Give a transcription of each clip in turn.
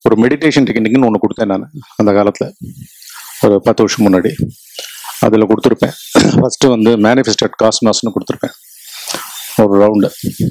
ஒரு மெடிடேஷன் டெக்னிக்னு ஒன்று கொடுத்தேன் நான் அந்த காலத்தில் ஒரு பத்து வருஷம் முன்னாடி அதில் கொடுத்துருப்பேன் ஃபஸ்ட்டு வந்து மேனிஃபெஸ்டட் காஸ்மாஸ்னு கொடுத்துருப்பேன் ஒரு round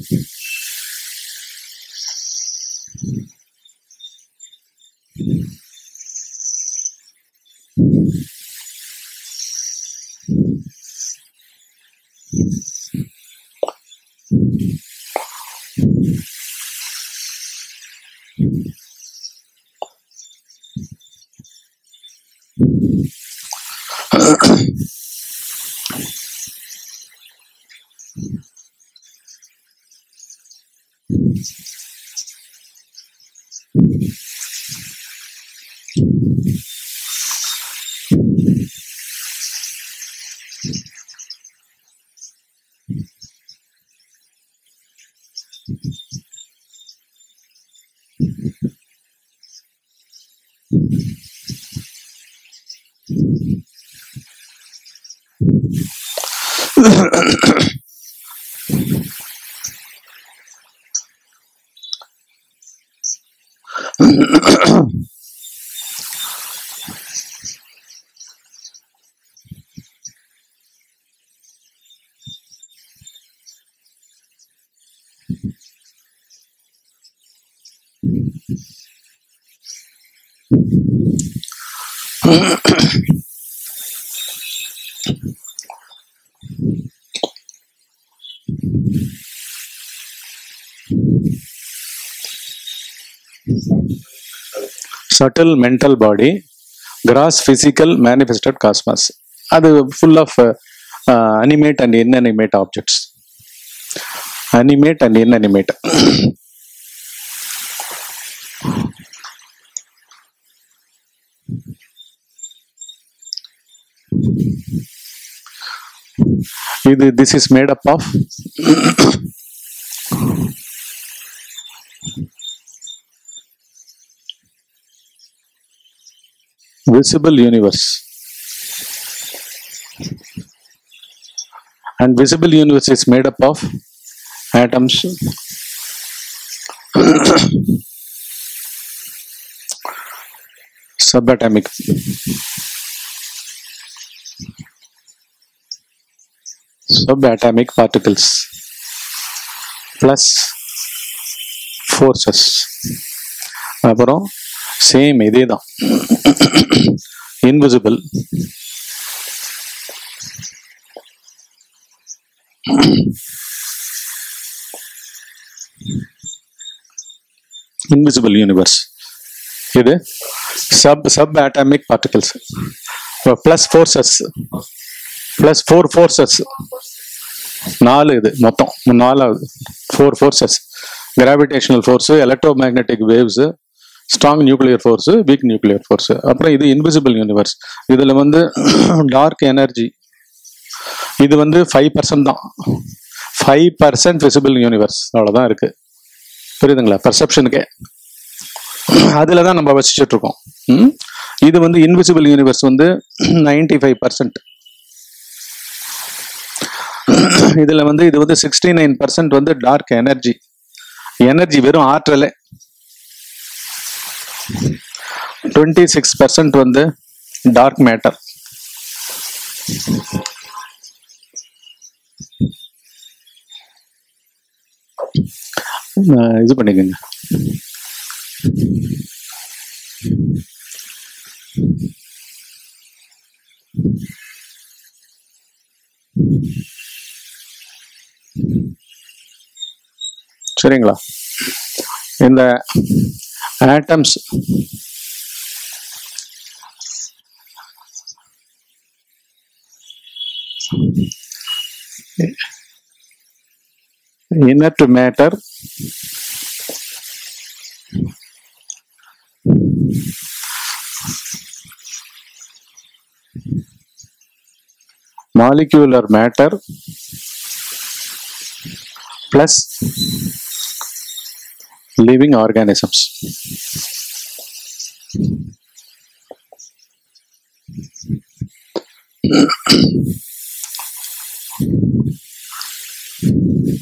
subtle mental body gross physical manifested cosmos அது full of animate and inanimate objects animate and inanimate இது this is made up of visible universe and visible universe is made up of atoms subatomic subatomic particles plus forces அப்புறம் same இதே தான் invisible invisible universe இது sub subatomic particles plus forces plus four forces நாலு இது மொத்தம் நாலாவது four forces gravitational force electromagnetic waves strong nuclear force weak nuclear force அப்புறம் இது இன்விசிபிள் யூனிவர்ஸ் இதில் வந்து டார்க் எனர்ஜி இது வந்து ஃபைவ் பர்சன்ட் தான் ஃபைவ் பர்சன்ட் விசிபிள் யூனிவர்ஸ் அவ்வளோதான் இருக்கு புரியுதுங்களா பர்செப்ஷனுக்கே அதில் தான் நம்ம வச்சுட்டு இருக்கோம் ம்? இது வந்து இன்விசிபிள் யூனிவர்ஸ் வந்து நைன்டி ஃபைவ் பர்சன்ட் இதில் வந்து இது வந்து சிக்ஸ்டி நைன் பர்சன்ட் வந்து டார்க் எனர்ஜி எனர்ஜி வெறும் ஆற்றலே டுவெண்ட்டி சிக்ஸ் பர்சன்ட் வந்து டார்க் மேட்டர் இது பண்ணிக்கோங்க சரிங்களா இந்த atoms inert matter molecular matter plus living organisms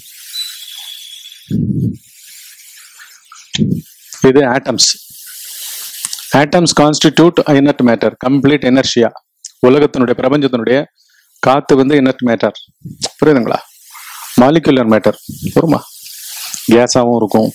இது atoms atoms constitute inert matter complete inertia உலகத்தினுடைய பிரபஞ்சத்தினுடைய காத்து வந்து இனர்ட் மேட்டர் புரியுதுங்களா மாலிகுலர் மேட்டர் வருமா கேஸாகவும் இருக்கும்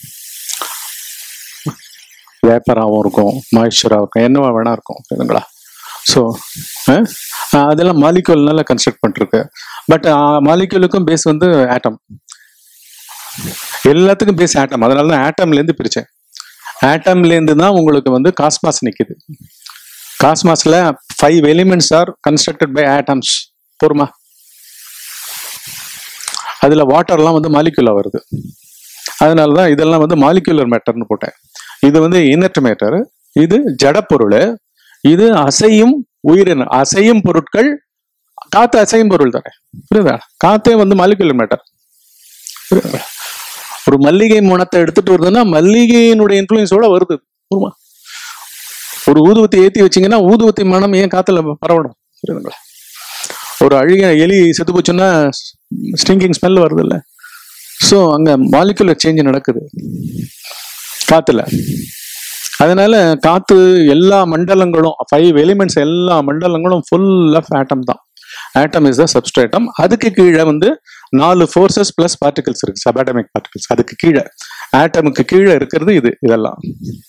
வேப்பராகவும் இருக்கும் மாய்ஸ்சராகவும் இருக்கும் என்னவா வேணா இருக்கும் புரியுதுங்களா ஸோ அதெல்லாம் மாலிகுல்னால கன்ஸ்ட்ரக்ட் பண்ணிருக்கு பட் மாலிகுலுக்கும் பேஸ் வந்து ஆட்டம் எல்லாத்துக்கும் பேஸ் ஆட்டம் அதனால தான் ஆட்டம்லேருந்து பிரித்தேன் ஆட்டம்லேருந்து தான் உங்களுக்கு வந்து காஸ்மாஸ் நிற்குது காஸ்மாஸ்ல five elements are constructed by atoms போருமா அதுல வாட்டர்லாம் வந்து மாலிகுலா வருது அதனால தான் இதெல்லாம் வந்து மாலிகுலர் மேட்டர்னு போட்டேன் இது வந்து இனர்ட் மேட்டர் இது ஜடப்பொருள் இது அசையும் உயிரின அசையும் பொருட்கள் காத்து அசையும் பொருள் தானே புரியுதா காத்தே வந்து மாலிகுலர் மேட்டர் புரியுதா ஒரு மல்லிகை மனத்தை எடுத்துட்டு வருதுன்னா மல்லிகையினுடைய இன்ஃப்ளூயன்ஸோட வருது புரியுமா ஒரு ஊதுவத்தி ஏத்தி வச்சீங்கன்னா ஊதுவத்தி மனம் ஏன் காத்துல பரவணும் புரியுதுங்களா ஒரு அழுகிய எலி செத்து போச்சுன்னா ஸ்டிங்கிங் ஸ்மெல் வருது இல்ல ஸோ அங்க மாலிகுலர் சேஞ்ச் நடக்குது காத்துல அதனால காத்து எல்லா மண்டலங்களும் ஃபைவ் எலிமெண்ட்ஸ் எல்லா மண்டலங்களும் ஃபுல் ஆஃப் ஆட்டம் தான் ஆட்டம் இஸ் த சப்ஸ்ட்ரேட்டம் அதுக்கு கீழே வந்து நாலு ஃபோர்ஸஸ் பிளஸ் பார்ட்டிகல்ஸ் இருக்கு சபாட்டமிக் பார்ட்டிகல்ஸ் அதுக்கு கீழே ஆட்டமுக்கு கீழே இருக்கிறது இது இதெல்லாம்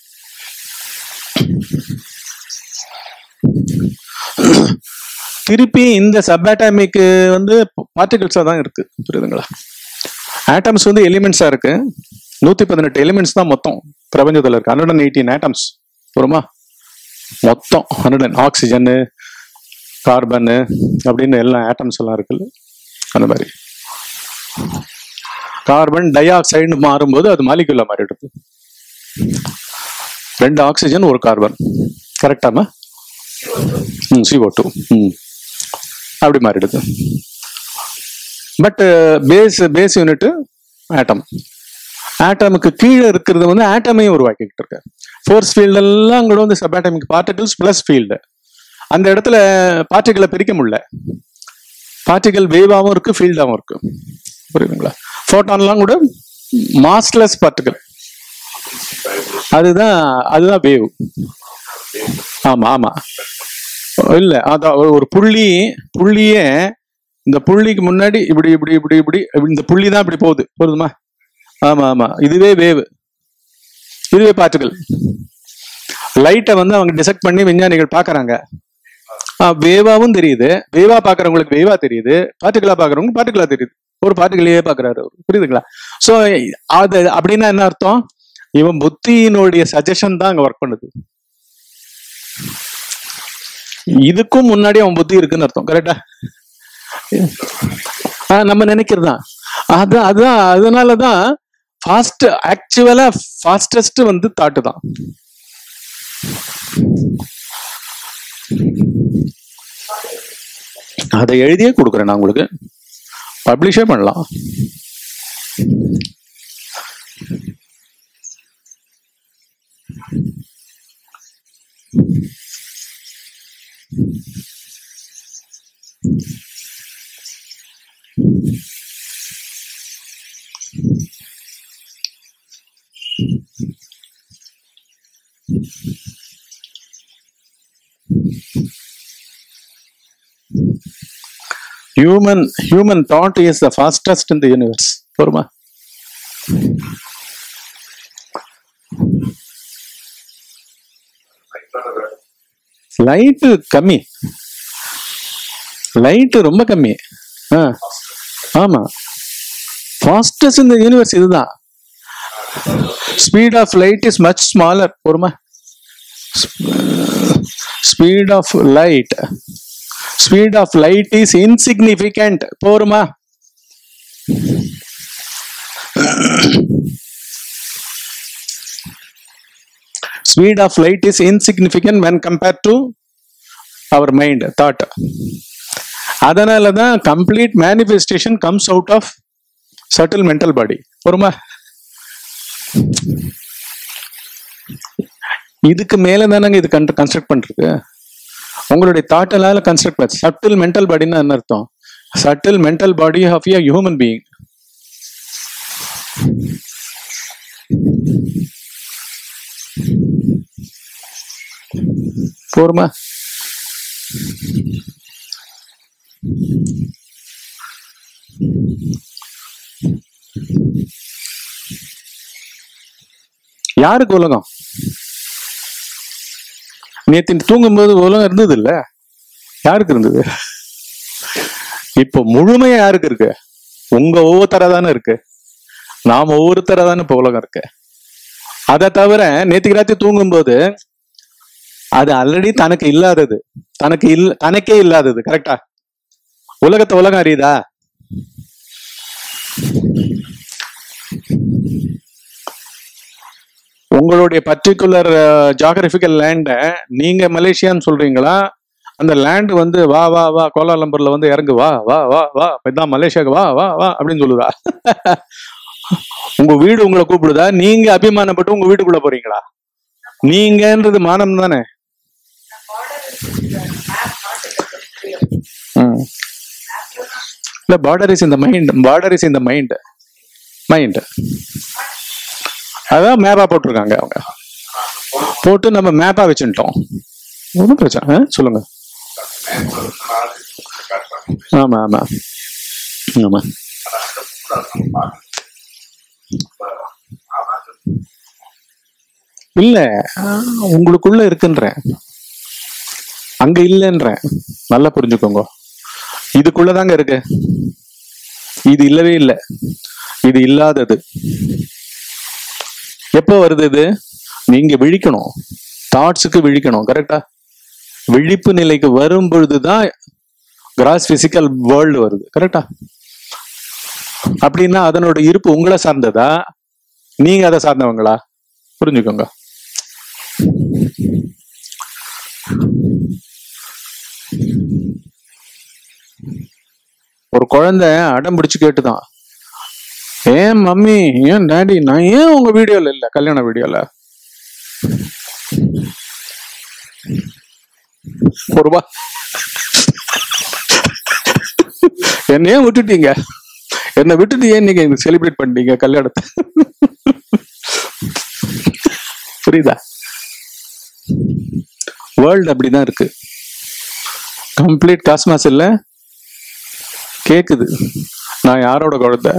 திருப்பி இந்த சபாட்டமிக் வந்து பார்ட்டிகல்ஸாக தான் இருக்கு புரியுதுங்களா ஆட்டம்ஸ் வந்து எலிமெண்ட்ஸா இருக்கு நூத்தி பதினெட்டு எலிமெண்ட்ஸ் தான் மொத்தம் பிரபஞ்சத்தில் இருக்கு ஹண்ட்ரட் அண்ட் எயிட்டீன் ஆட்டம்ஸ் வருமா மொத்தம் ஹண்ட்ரட் அண்ட் ஆக்சிஜனு கார்பனு அப்படின்னு எல்லா ஆட்டம்ஸ் எல்லாம் இருக்குல்ல அந்த மாதிரி கார்பன் டை ஆக்சைடு மாறும்போது அது மாலிகுலா மாறிடுது ரெண்டு ஆக்சிஜன் ஒரு கார்பன் கரெக்டாமா ம் சிஓ டூ ம் அப்படி மாறிடுது but base base unit atom ஆட்டமுக்கு கீழே இருக்கிறது வந்து ஆட்டமையும் உருவாக்கிக்கிட்டு இருக்கு ஃபோர்ஸ் ஃபீல்டு எல்லாம் கூட வந்து சபாட்டமிக் பார்ட்டிகல்ஸ் பிளஸ் ஃபீல்டு அந்த இடத்துல பார்ட்டிகளை பிரிக்க முடியல பார்ட்டிகல் வேவாகவும் இருக்கு ஃபீல்டாகவும் இருக்கு புரியுதுங்களா ஃபோட்டான்லாம் கூட மாஸ்லெஸ் பார்ட்டிகல் அதுதான் அதுதான் வேவ் ஆமா ஆமா இல்ல அதான் ஒரு- ஒரு புள்ளி புள்ளியே இந்த புள்ளிக்கு முன்னாடி இப்படி இப்படி இப்படி இப்படி இந்த புள்ளி தான் இப்படி போகுது போதுமா ஆமா ஆமா இதுவே வேவ் இதுவே பார்ட்டிகல் லைட்டை வந்து அவங்க டிசெக்ட் பண்ணி விஞ்ஞானிகள் பாக்குறாங்க வேவாவும் தெரியுது வேவா பாக்குறவங்களுக்கு வேவா தெரியுது பார்ட்டிகலா பாக்குறவங்க பார்ட்டிகலா தெரியுது ஒரு பார்ட்டிகலையே பாக்குறாரு அவர் புரியுதுங்களா சோ அது அப்படின்னா என்ன அர்த்தம் இவன் புத்தியினுடைய சஜஷன் தான் அங்க ஒர்க் பண்ணுது இதுக்கும் முன்னாடி அவன் புத்தி இருக்குன்னு அர்த்தம் கரெக்டா நம்ம நினைக்கிறது தான் அது அதுதான் அதனாலதான் ஃபாஸ்ட் ஆக்சுவலா ஃபாஸ்டஸ்ட் வந்து தாட்டு தான் அதை எழுதியே கொடுக்குறேன் நான் உங்களுக்கு பப்ளிஷே பண்ணலாம் human human thought is the fastest in the universe போருமா லைட் கம்மி லைட் ரொம்ப கம்மி ஆ ஆமா ஃபாஸ்டஸ்ட் இந்த யூனிவர்ஸ் இதுதான் speed of light is much smaller போருமா speed of light speed of light is insignificant போருமா speed of light is insignificant when compared to our mind thought அதனால தான் complete manifestation comes out of subtle mental body பொறுமா இதுக்கு மேல தானங்க இது construct பண்றது உங்களுடைய தாட்டலால கன்ஸ்ட்ரக்ட் பண்ண சட்டில் மென்டல் பாடின்னா என்ன அர்த்தம் subtle mental body of a human being போருமா யாருக்கு உலகம் நேத்து தூங்கும்போது உலகம் இருந்தது இல்ல யாருக்கு இருந்தது இப்போ முழுமையா யாருக்கு இருக்கு உங்க ஒவ்வொருத்தரா தானே இருக்கு நாம ஒவ்வொருத்தரா தானே இப்போ உலகம் இருக்கு அதை தவிர நேத்துக்கு ராத்திரி தூங்கும்போது அது ஆல்ரெடி தனக்கு இல்லாதது தனக்கு இல்ல தனக்கே இல்லாதது கரெக்டா உலகத்தை உலகம் அறியுதா உங்களுடைய பர்டிகுலர் ஜாகிரபிக்கல் லேண்டை நீங்க மலேசியான்னு சொல்றீங்களா அந்த லேண்ட் வந்து வா வா வா கோலாலம்பூர்ல வந்து இறங்கு வா வா வா வா இதான் மலேசியாவுக்கு வா வா வா அப்படின்னு சொல்லுதா உங்க வீடு உங்களை கூப்பிடுதா நீங்க அபிமானப்பட்டு உங்க வீட்டுக்குள்ள போறீங்களா நீங்கன்றது மானம் தானே ம். இல்ல பார்டர் இஸ் இந்த மைண்ட் பார்டர் இஸ் இந்த மைண்ட் மைண்ட் அதான் மேப்பா போட்டிருக்காங்க அவங்க போட்டு நம்ம மேப்பா வச்சுட்டோம் ஒன்றும் பிரச்சனை ஆ? சொல்லுங்க ஆமா ஆமா ஆமா இல்ல உங்களுக்குள்ள இருக்குன்றேன் அங்க இல்லைன்றேன் நல்லா புரிஞ்சுக்கோங்க இதுக்குள்ளதாங்க இருக்கு இது இல்லவே இல்லை இது இல்லாதது எப்போ வருது இது நீங்க விழிக்கணும் தாட்ஸுக்கு விழிக்கணும் கரெக்டா விழிப்பு நிலைக்கு வரும் பொழுதுதான் கிராஸ் பிசிக்கல் வேர்ல்டு வருது கரெக்டா அப்படின்னா அதனோட இருப்பு உங்களை சார்ந்ததா நீங்க அதை சார்ந்தவங்களா புரிஞ்சுக்கோங்க ஒரு குழந்தை அடம் பிடிச்சு கேட்டுதான் ஏன் மம்மி ஏன் டாடி நான் ஏன் உங்க வீடியோல இல்ல கல்யாண வீடியோல ஒரு ரூபா என்ன ஏன் விட்டுட்டீங்க என்னை விட்டுட்டு ஏன் நீங்க செலிப்ரேட் பண்ணீங்க கல்யாணத்தை புரியுதா வேர்ல்டு அப்படிதான் இருக்கு கம்ப்ளீட் காஸ்மாஸ் இல்ல கேக்குது நான் யாரோட குழந்தை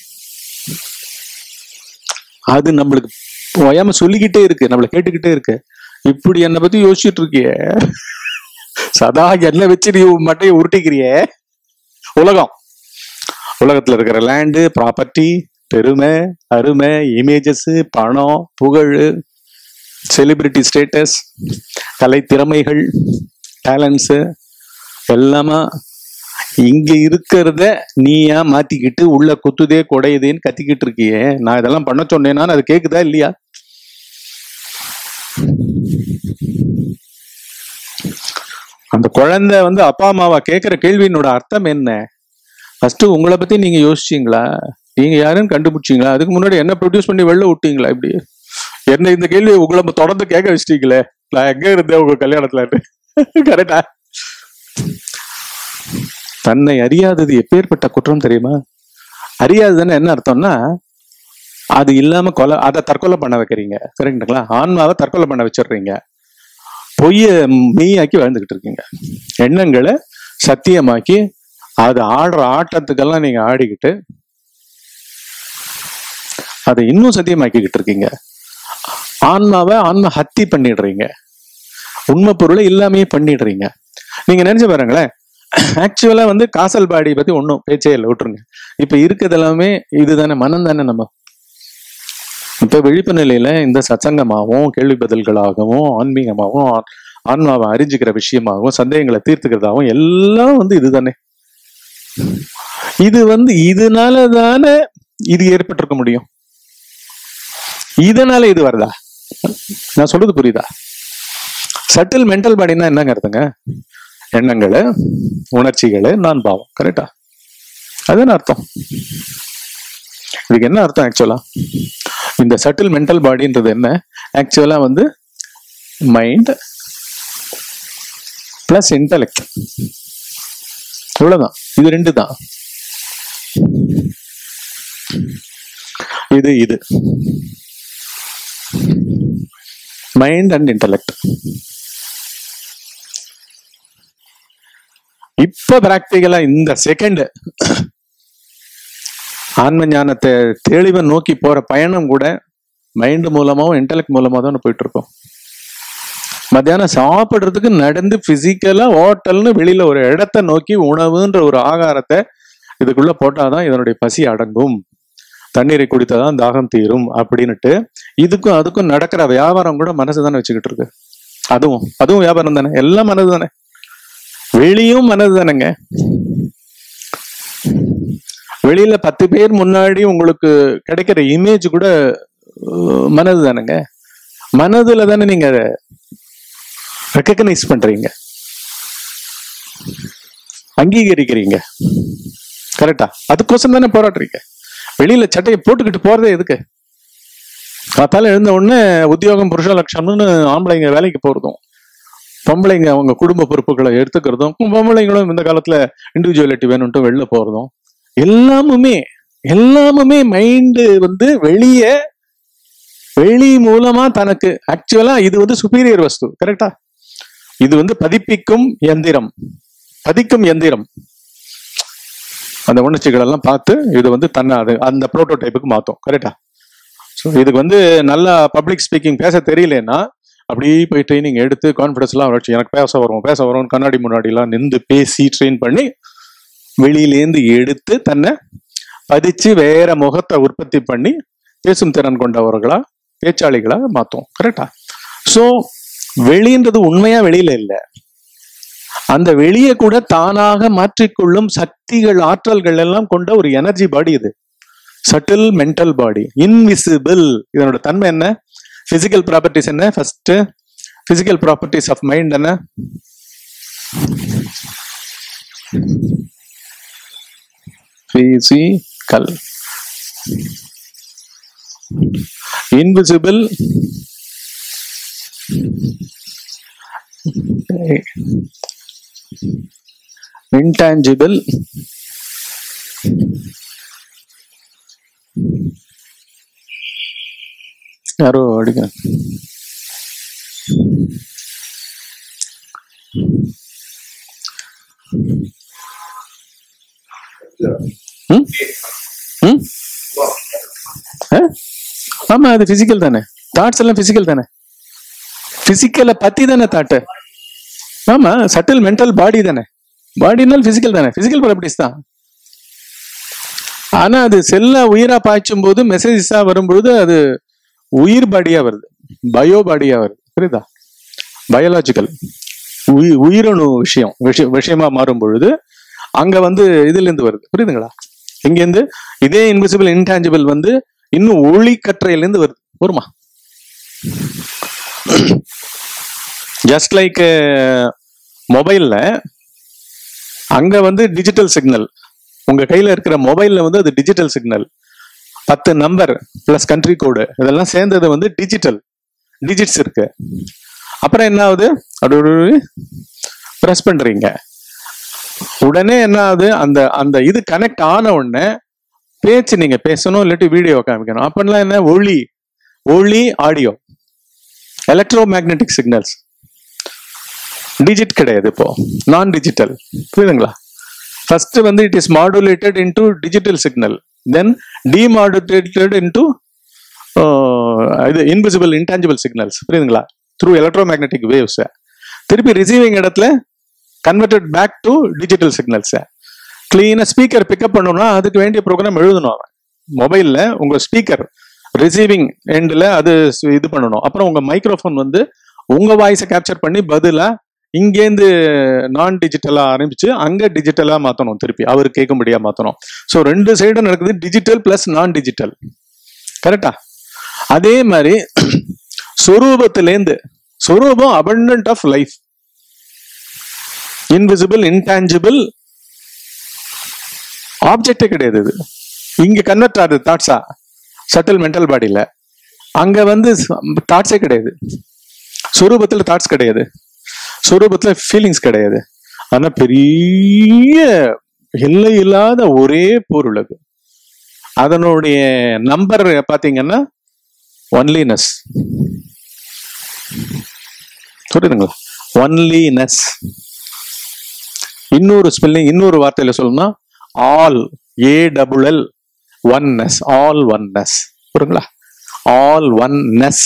அது நம்மளுக்கு ஓயாம சொல்லிக்கிட்டே இருக்கு நம்மள கேட்டுக்கிட்டே இருக்கு இப்படி என்னை பத்தி யோசிச்சுட்டு இருக்கியே சதா என்ன வச்சு நீ மட்டையை உருட்டிக்கிறியே உலகம் உலகத்துல இருக்கிற லேண்டு ப்ராப்பர்ட்டி பெருமை அருமை இமேஜஸ் பணம் புகழ் செலிபிரிட்டி ஸ்டேட்டஸ் கலை திறமைகள் டேலண்ட்ஸ் எல்லாமா இங்க இருக்கிறத நீயா மாத்திக்கிட்டு உள்ள குத்துதே குடையுதேன்னு கத்திக்கிட்டு இருக்கியே நான் இதெல்லாம் பண்ண சொன்னேன்னா அது கேக்குதா இல்லையா அந்த குழந்தை வந்து அப்பா அம்மாவா கேட்கிற கேள்வியினோட அர்த்தம் என்ன ஃபர்ஸ்ட் உங்களை பத்தி நீங்க யோசிச்சீங்களா நீங்க யாருன்னு கண்டுபிடிச்சீங்களா அதுக்கு முன்னாடி என்ன ப்ரொடியூஸ் பண்ணி வெளில விட்டீங்களா இப்படி என்ன இந்த கேள்வி உங்களை தொடர்ந்து கேட்க வச்சிட்டீங்களே நான் எங்க இருந்தேன் உங்க கல்யாணத்துல கரெக்டா தன்னை அறியாதது எப்பேற்பட்ட குற்றம் தெரியுமா அறியாததுன்னு என்ன அர்த்தம்னா அது இல்லாம கொலை அதை தற்கொலை பண்ண வைக்கிறீங்க கரெக்டுங்களா ஆன்மாவை தற்கொலை பண்ண வச்சிடுறீங்க பொய்ய மெய்யாக்கி வாழ்ந்துகிட்டு இருக்கீங்க எண்ணங்களை சத்தியமாக்கி அது ஆடுற ஆட்டத்துக்கெல்லாம் நீங்க ஆடிக்கிட்டு அதை இன்னும் சத்தியமாக்கிக்கிட்டு இருக்கீங்க ஆன்மாவை ஆன்மா ஹத்தி பண்ணிடுறீங்க உண்மை பொருளை இல்லாமையே பண்ணிடுறீங்க நீங்க நினைச்சு பாருங்களேன் ஆக்சுவலா வந்து காசல் பாடி பத்தி ஒன்றும் பேச்சே இல்லை விட்டுருங்க இப்ப இருக்கிறது எல்லாமே இதுதானே மனம் தானே நம்ம இப்ப விழிப்பு நிலையில இந்த சத்சங்கமாகவும் கேள்வி பதில்களாகவும் ஆன்மீகமாகவும் ஆ- ஆன்மாவை அறிஞ்சுக்கிற விஷயமாகவும் சந்தேகங்களை தீர்த்துக்கிறதாகவும் எல்லாம் வந்து இதுதானே இது வந்து இதனால தானே இது ஏற்பட்டிருக்க முடியும் இதனால இது வருதா நான் சொல்றது புரியுதா சட்டில் மென்டல் பாடினா என்னங்க அர்த்தங்க எண்ணங்களு உணர்ச்சிகளு நான் பாவம் கரெக்டா அதுன்னு அர்த்தம் இதுக்கு என்ன அர்த்தம் ஆக்சுவலா இந்த சட்டில் மென்டல் பாடின்றது என்ன ஆக்சுவலா வந்து மைண்ட் பிளஸ் இன்டலெக்ட் இவ்வளவுதான் இது ரெண்டு தான் இது இது மைண்ட் அண்ட் இன்டலெக்ட் இப்ப பிராக்டிக்கலா இந்த செகண்ட் ஆன்ம ஞானத்தை தெளிவை நோக்கி போற பயணம் கூட மைண்ட் மூலமாவும் இன்டெலெக்ட் மூலமா தான் போயிட்டு இருக்கோம் மத்தியானம் சாப்பிடுறதுக்கு நடந்து பிசிக்கலா ஹோட்டல்னு வெளியில ஒரு இடத்த நோக்கி உணவுன்ற ஒரு ஆகாரத்தை இதுக்குள்ள போட்டாதான் இதனுடைய பசி அடங்கும் தண்ணீரை குடித்தாதான் தாகம் தீரும் அப்படின்னுட்டு இதுக்கும் அதுக்கும் நடக்கிற வியாபாரம் கூட மனசு தானே வச்சுக்கிட்டு இருக்கு அதுவும் அதுவும் வியாபாரம் தானே எல்லாம் மனது தானே வெளியும் மனது தானேங்க வெளியில பத்து பேர் முன்னாடி உங்களுக்கு கிடைக்கிற இமேஜ் கூட அஹ், மனது தானேங்க மனதுல தானே நீங்க ரெக்கக்னைஸ் பண்றீங்க அங்கீகரிக்கிறீங்க கரெக்டா அதுக்கோசம் தானே போராடுறீங்க வெளியில சட்டையை போட்டுக்கிட்டு போறதே எதுக்கு காத்தால எழுந்த உடனே உத்தியோகம் புருஷ லட்சணம்னு ஆம்பளைங்க வேலைக்கு போறதும் பொம்பளைங்க அவங்க குடும்ப பொறுப்புகளை எடுத்துக்கிறதும் பொம்பளைங்களும் இந்த காலத்துல இண்டிவிஜுவலிட்டி வேணும்ட்டு வெளில போறதும் எல்லாமுமே எல்லாமுமே மைண்டு வந்து வெளியே வெளி மூலமா தனக்கு ஆக்சுவலா இது வந்து சுப்பீரியர் வஸ்து கரெக்டா இது வந்து பதிப்பிக்கும் எந்திரம் பதிக்கும் எந்திரம் அந்த உணர்ச்சிகள் எல்லாம் பார்த்து இது வந்து தன்னை அது அந்த புரோட்டோடைப்புக்கு மாத்தும் கரெக்டா ஸோ இதுக்கு வந்து நல்லா பப்ளிக் ஸ்பீக்கிங் பேச தெரியலன்னா அப்படியே போய் ட்ரைனிங் எடுத்து கான்ஃபிடன்ஸ்லாம் வச்சு எனக்கு பேச வரும் பேச வரும் கண்ணாடி முன்னாடிலாம் நின்று பேசி ட்ரெயின் பண்ணி வெளியிலேருந்து எடுத்து தன்னை பதிச்சு வேற முகத்தை உற்பத்தி பண்ணி பேசும் திறன் கொண்டவர்களா பேச்சாளிகளா மாத்தும் கரெக்டா ஸோ வெளின்றது உண்மையா வெளியில இல்ல அந்த வெளியே கூட தானாக மாற்றிக்கொள்ளும் சக்திகள் ஆற்றல்கள் எல்லாம் கொண்ட ஒரு எனர்ஜி பாடி இது சட்டில் மென்டல் பாடி இன்விசிபிள் இதனோட தன்மை என்ன பிசிக்கல் ப்ராப்பர்ட்டிஸ் என்ன first physical properties of mind என்ன பிசிக்கல் இன்விசிபிள் intangible யாரோ அடிக்க ம்? ம்? ஆ? ஆமா அது பிசிக்கல் தானே தாட்ஸ் எல்லாம் பிசிக்கல் தானே பிசிக்கலை பத்தி தானே தாட்டு ஆமா சட்டில் மென்டல் பாடி தானே பாடினால் பிசிக்கல் தானே பிசிக்கல் ப்ராப்பர்ட்டிஸ் தான் ஆனா அது செல்ல உயிரா பாய்ச்சும் போது மெசேஜஸா வரும்பொழுது அது உயிர் பாடியா வருது பயோ பாடியா வருது புரியுதா பயாலாஜிக்கல் உயிரணு விஷயம் விஷய விஷயமா மாறும் பொழுது அங்க வந்து இதுல இருந்து வருது புரியுதுங்களா இங்கேருந்து இதே இன்விசிபிள் இன்டான்ஜிபிள் வந்து இன்னும் ஒளி கற்றையில இருந்து வருது வருமா ஜஸ்ட் லைக் மொபைல்ல அங்க வந்து டிஜிட்டல் சிக்னல் உங்க கையில இருக்கிற மொபைல்ல வந்து அது டிஜிட்டல் சிக்னல் பத்து நம்பர் பிளஸ் கண்ட்ரி கோடு இதெல்லாம் சேர்ந்தது வந்து டிஜிட்டல் டிஜிட்ஸ் இருக்கு அப்புறம் என்ன ஆகுது அப்படி ப்ரெஸ் பண்றீங்க உடனே என்ன ஆகுது அந்த அந்த இது கனெக்ட் ஆன உடனே பேச்சு நீங்க பேசணும் இல்லாட்டி வீடியோ காமிக்கணும் அப்படிலாம் என்ன ஒளி ஒளி audio electromagnetic signals digit கிடையாது இப்போ நான் டிஜிட்டல் புரியுதுங்களா ஃபர்ஸ்ட் வந்து it is modulated into digital signal then demodulated into இது இன்விசிபிள் இன்டான்ஜிபிள் சிக்னல்ஸ் புரியுதுங்களா த்ரூ எலக்ட்ரோ மேக்னெட்டிக் வேவ்ஸ் திருப்பி ரிசீவிங் இடத்துல converted back to digital signals கிளீனா ஸ்பீக்கர் பிக்கப் பண்ணணும்னா அதுக்கு வேண்டிய ப்ரோக்ராம் எழுதணும் அவன் மொபைல்ல உங்க ஸ்பீக்கர் ரிசீவிங் எண்டில் அது ஸ்- இது பண்ணணும் அப்புறம் உங்க மைக்ரோஃபோன் வந்து உங்க வாய்ஸை கேப்சர் பண்ணி பதிலா இங்கேருந்து நான் டிஜிட்டலா ஆரம்பிச்சு அங்க டிஜிட்டலா மாத்தணும் திருப்பி அவர் கேட்கும்படியா மாத்தணும் ஸோ ரெண்டு சைடும் நடக்குது டிஜிட்டல் பிளஸ் நான் டிஜிட்டல் கரெக்டா அதே மாதிரி சொரூபத்திலேருந்து சொரூபம் abundant of life invisible intangible ஆப்ஜெக்டே கிடையாது இது இங்க கன்வெர்ட் ஆகுது தாட்ஸா சட்டில் மென்டல் பாடியில அங்க வந்து தாட்ஸே கிடையாது சொரூபத்துல தாட்ஸ் கிடையாது சொரூபத்துல ஃபீலிங்ஸ் கிடையாது ஆனா பெரிய எல்லை இல்லாத ஒரே பொருள் அது அதனுடைய நம்பர் பாத்தீங்கன்னா ஒன்லினஸ் புரியுதுங்களா ஒன்லினஸ் இன்னொரு ஸ்பெல்லிங் இன்னொரு வார்த்தையில சொல்லணும்னா all A double L oneness all oneness புரியுங்களா ஆல் ஒன்னஸ்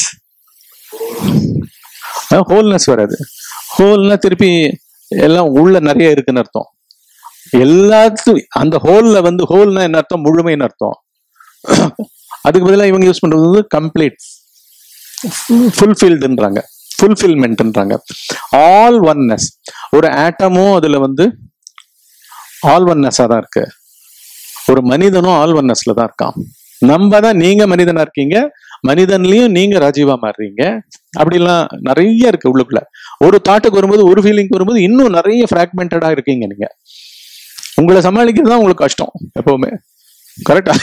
ஹோல்னஸ் வராது ஹோல்னா திருப்பி எல்லாம் உள்ள நிறைய இருக்குன்னு அர்த்தம் எல்லாத்துக்கும் அந்த ஹோல்ல வந்து ஹோல்னா என்ன அர்த்தம் முழுமைன்னு அர்த்தம் அதுக்கு பதிலாக இவங்க யூஸ் பண்றது வந்து கம்ப்ளீட் ஃபுல்ஃபில்டுன்றாங்க ஃபுல்ஃபில்மெண்ட்ன்றாங்க ஆல் ஒன்னஸ் ஒரு ஆட்டமும் அதுல வந்து ஆல் ஒன்னஸா தான் இருக்கு ஒரு மனிதனும் ஆல் ஒன்னஸ்ல தான் இருக்கான் நம்ம தான் நீங்க மனிதனா இருக்கீங்க மனிதன்லயும் நீங்க ராஜீவா மாறுறீங்க அப்படிலாம் நிறைய இருக்கு உள்ளுக்குள்ள ஒரு தாட்டுக்கு வரும்போது ஒரு ஃபீலிங் வரும்போது இன்னும் நிறைய ஃப்ராக்மெண்டடா இருக்கீங்க நீங்க உங்களை சமாளிக்கிறது தான் உங்களுக்கு கஷ்டம் எப்பவுமே கரெக்டா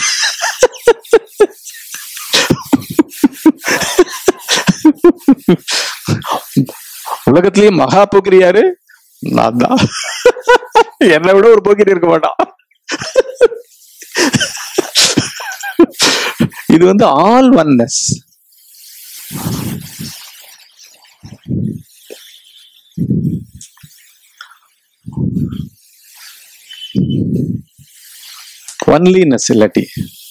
உலகத்திலேயே மகா போக்கிரியாரு நான் தான் என்னை விட ஒரு போக்கிரி இருக்க மாட்டான் இது வந்து ஆல் ஒன்னஸ் ஒன்லினஸ் இல்லாட்டி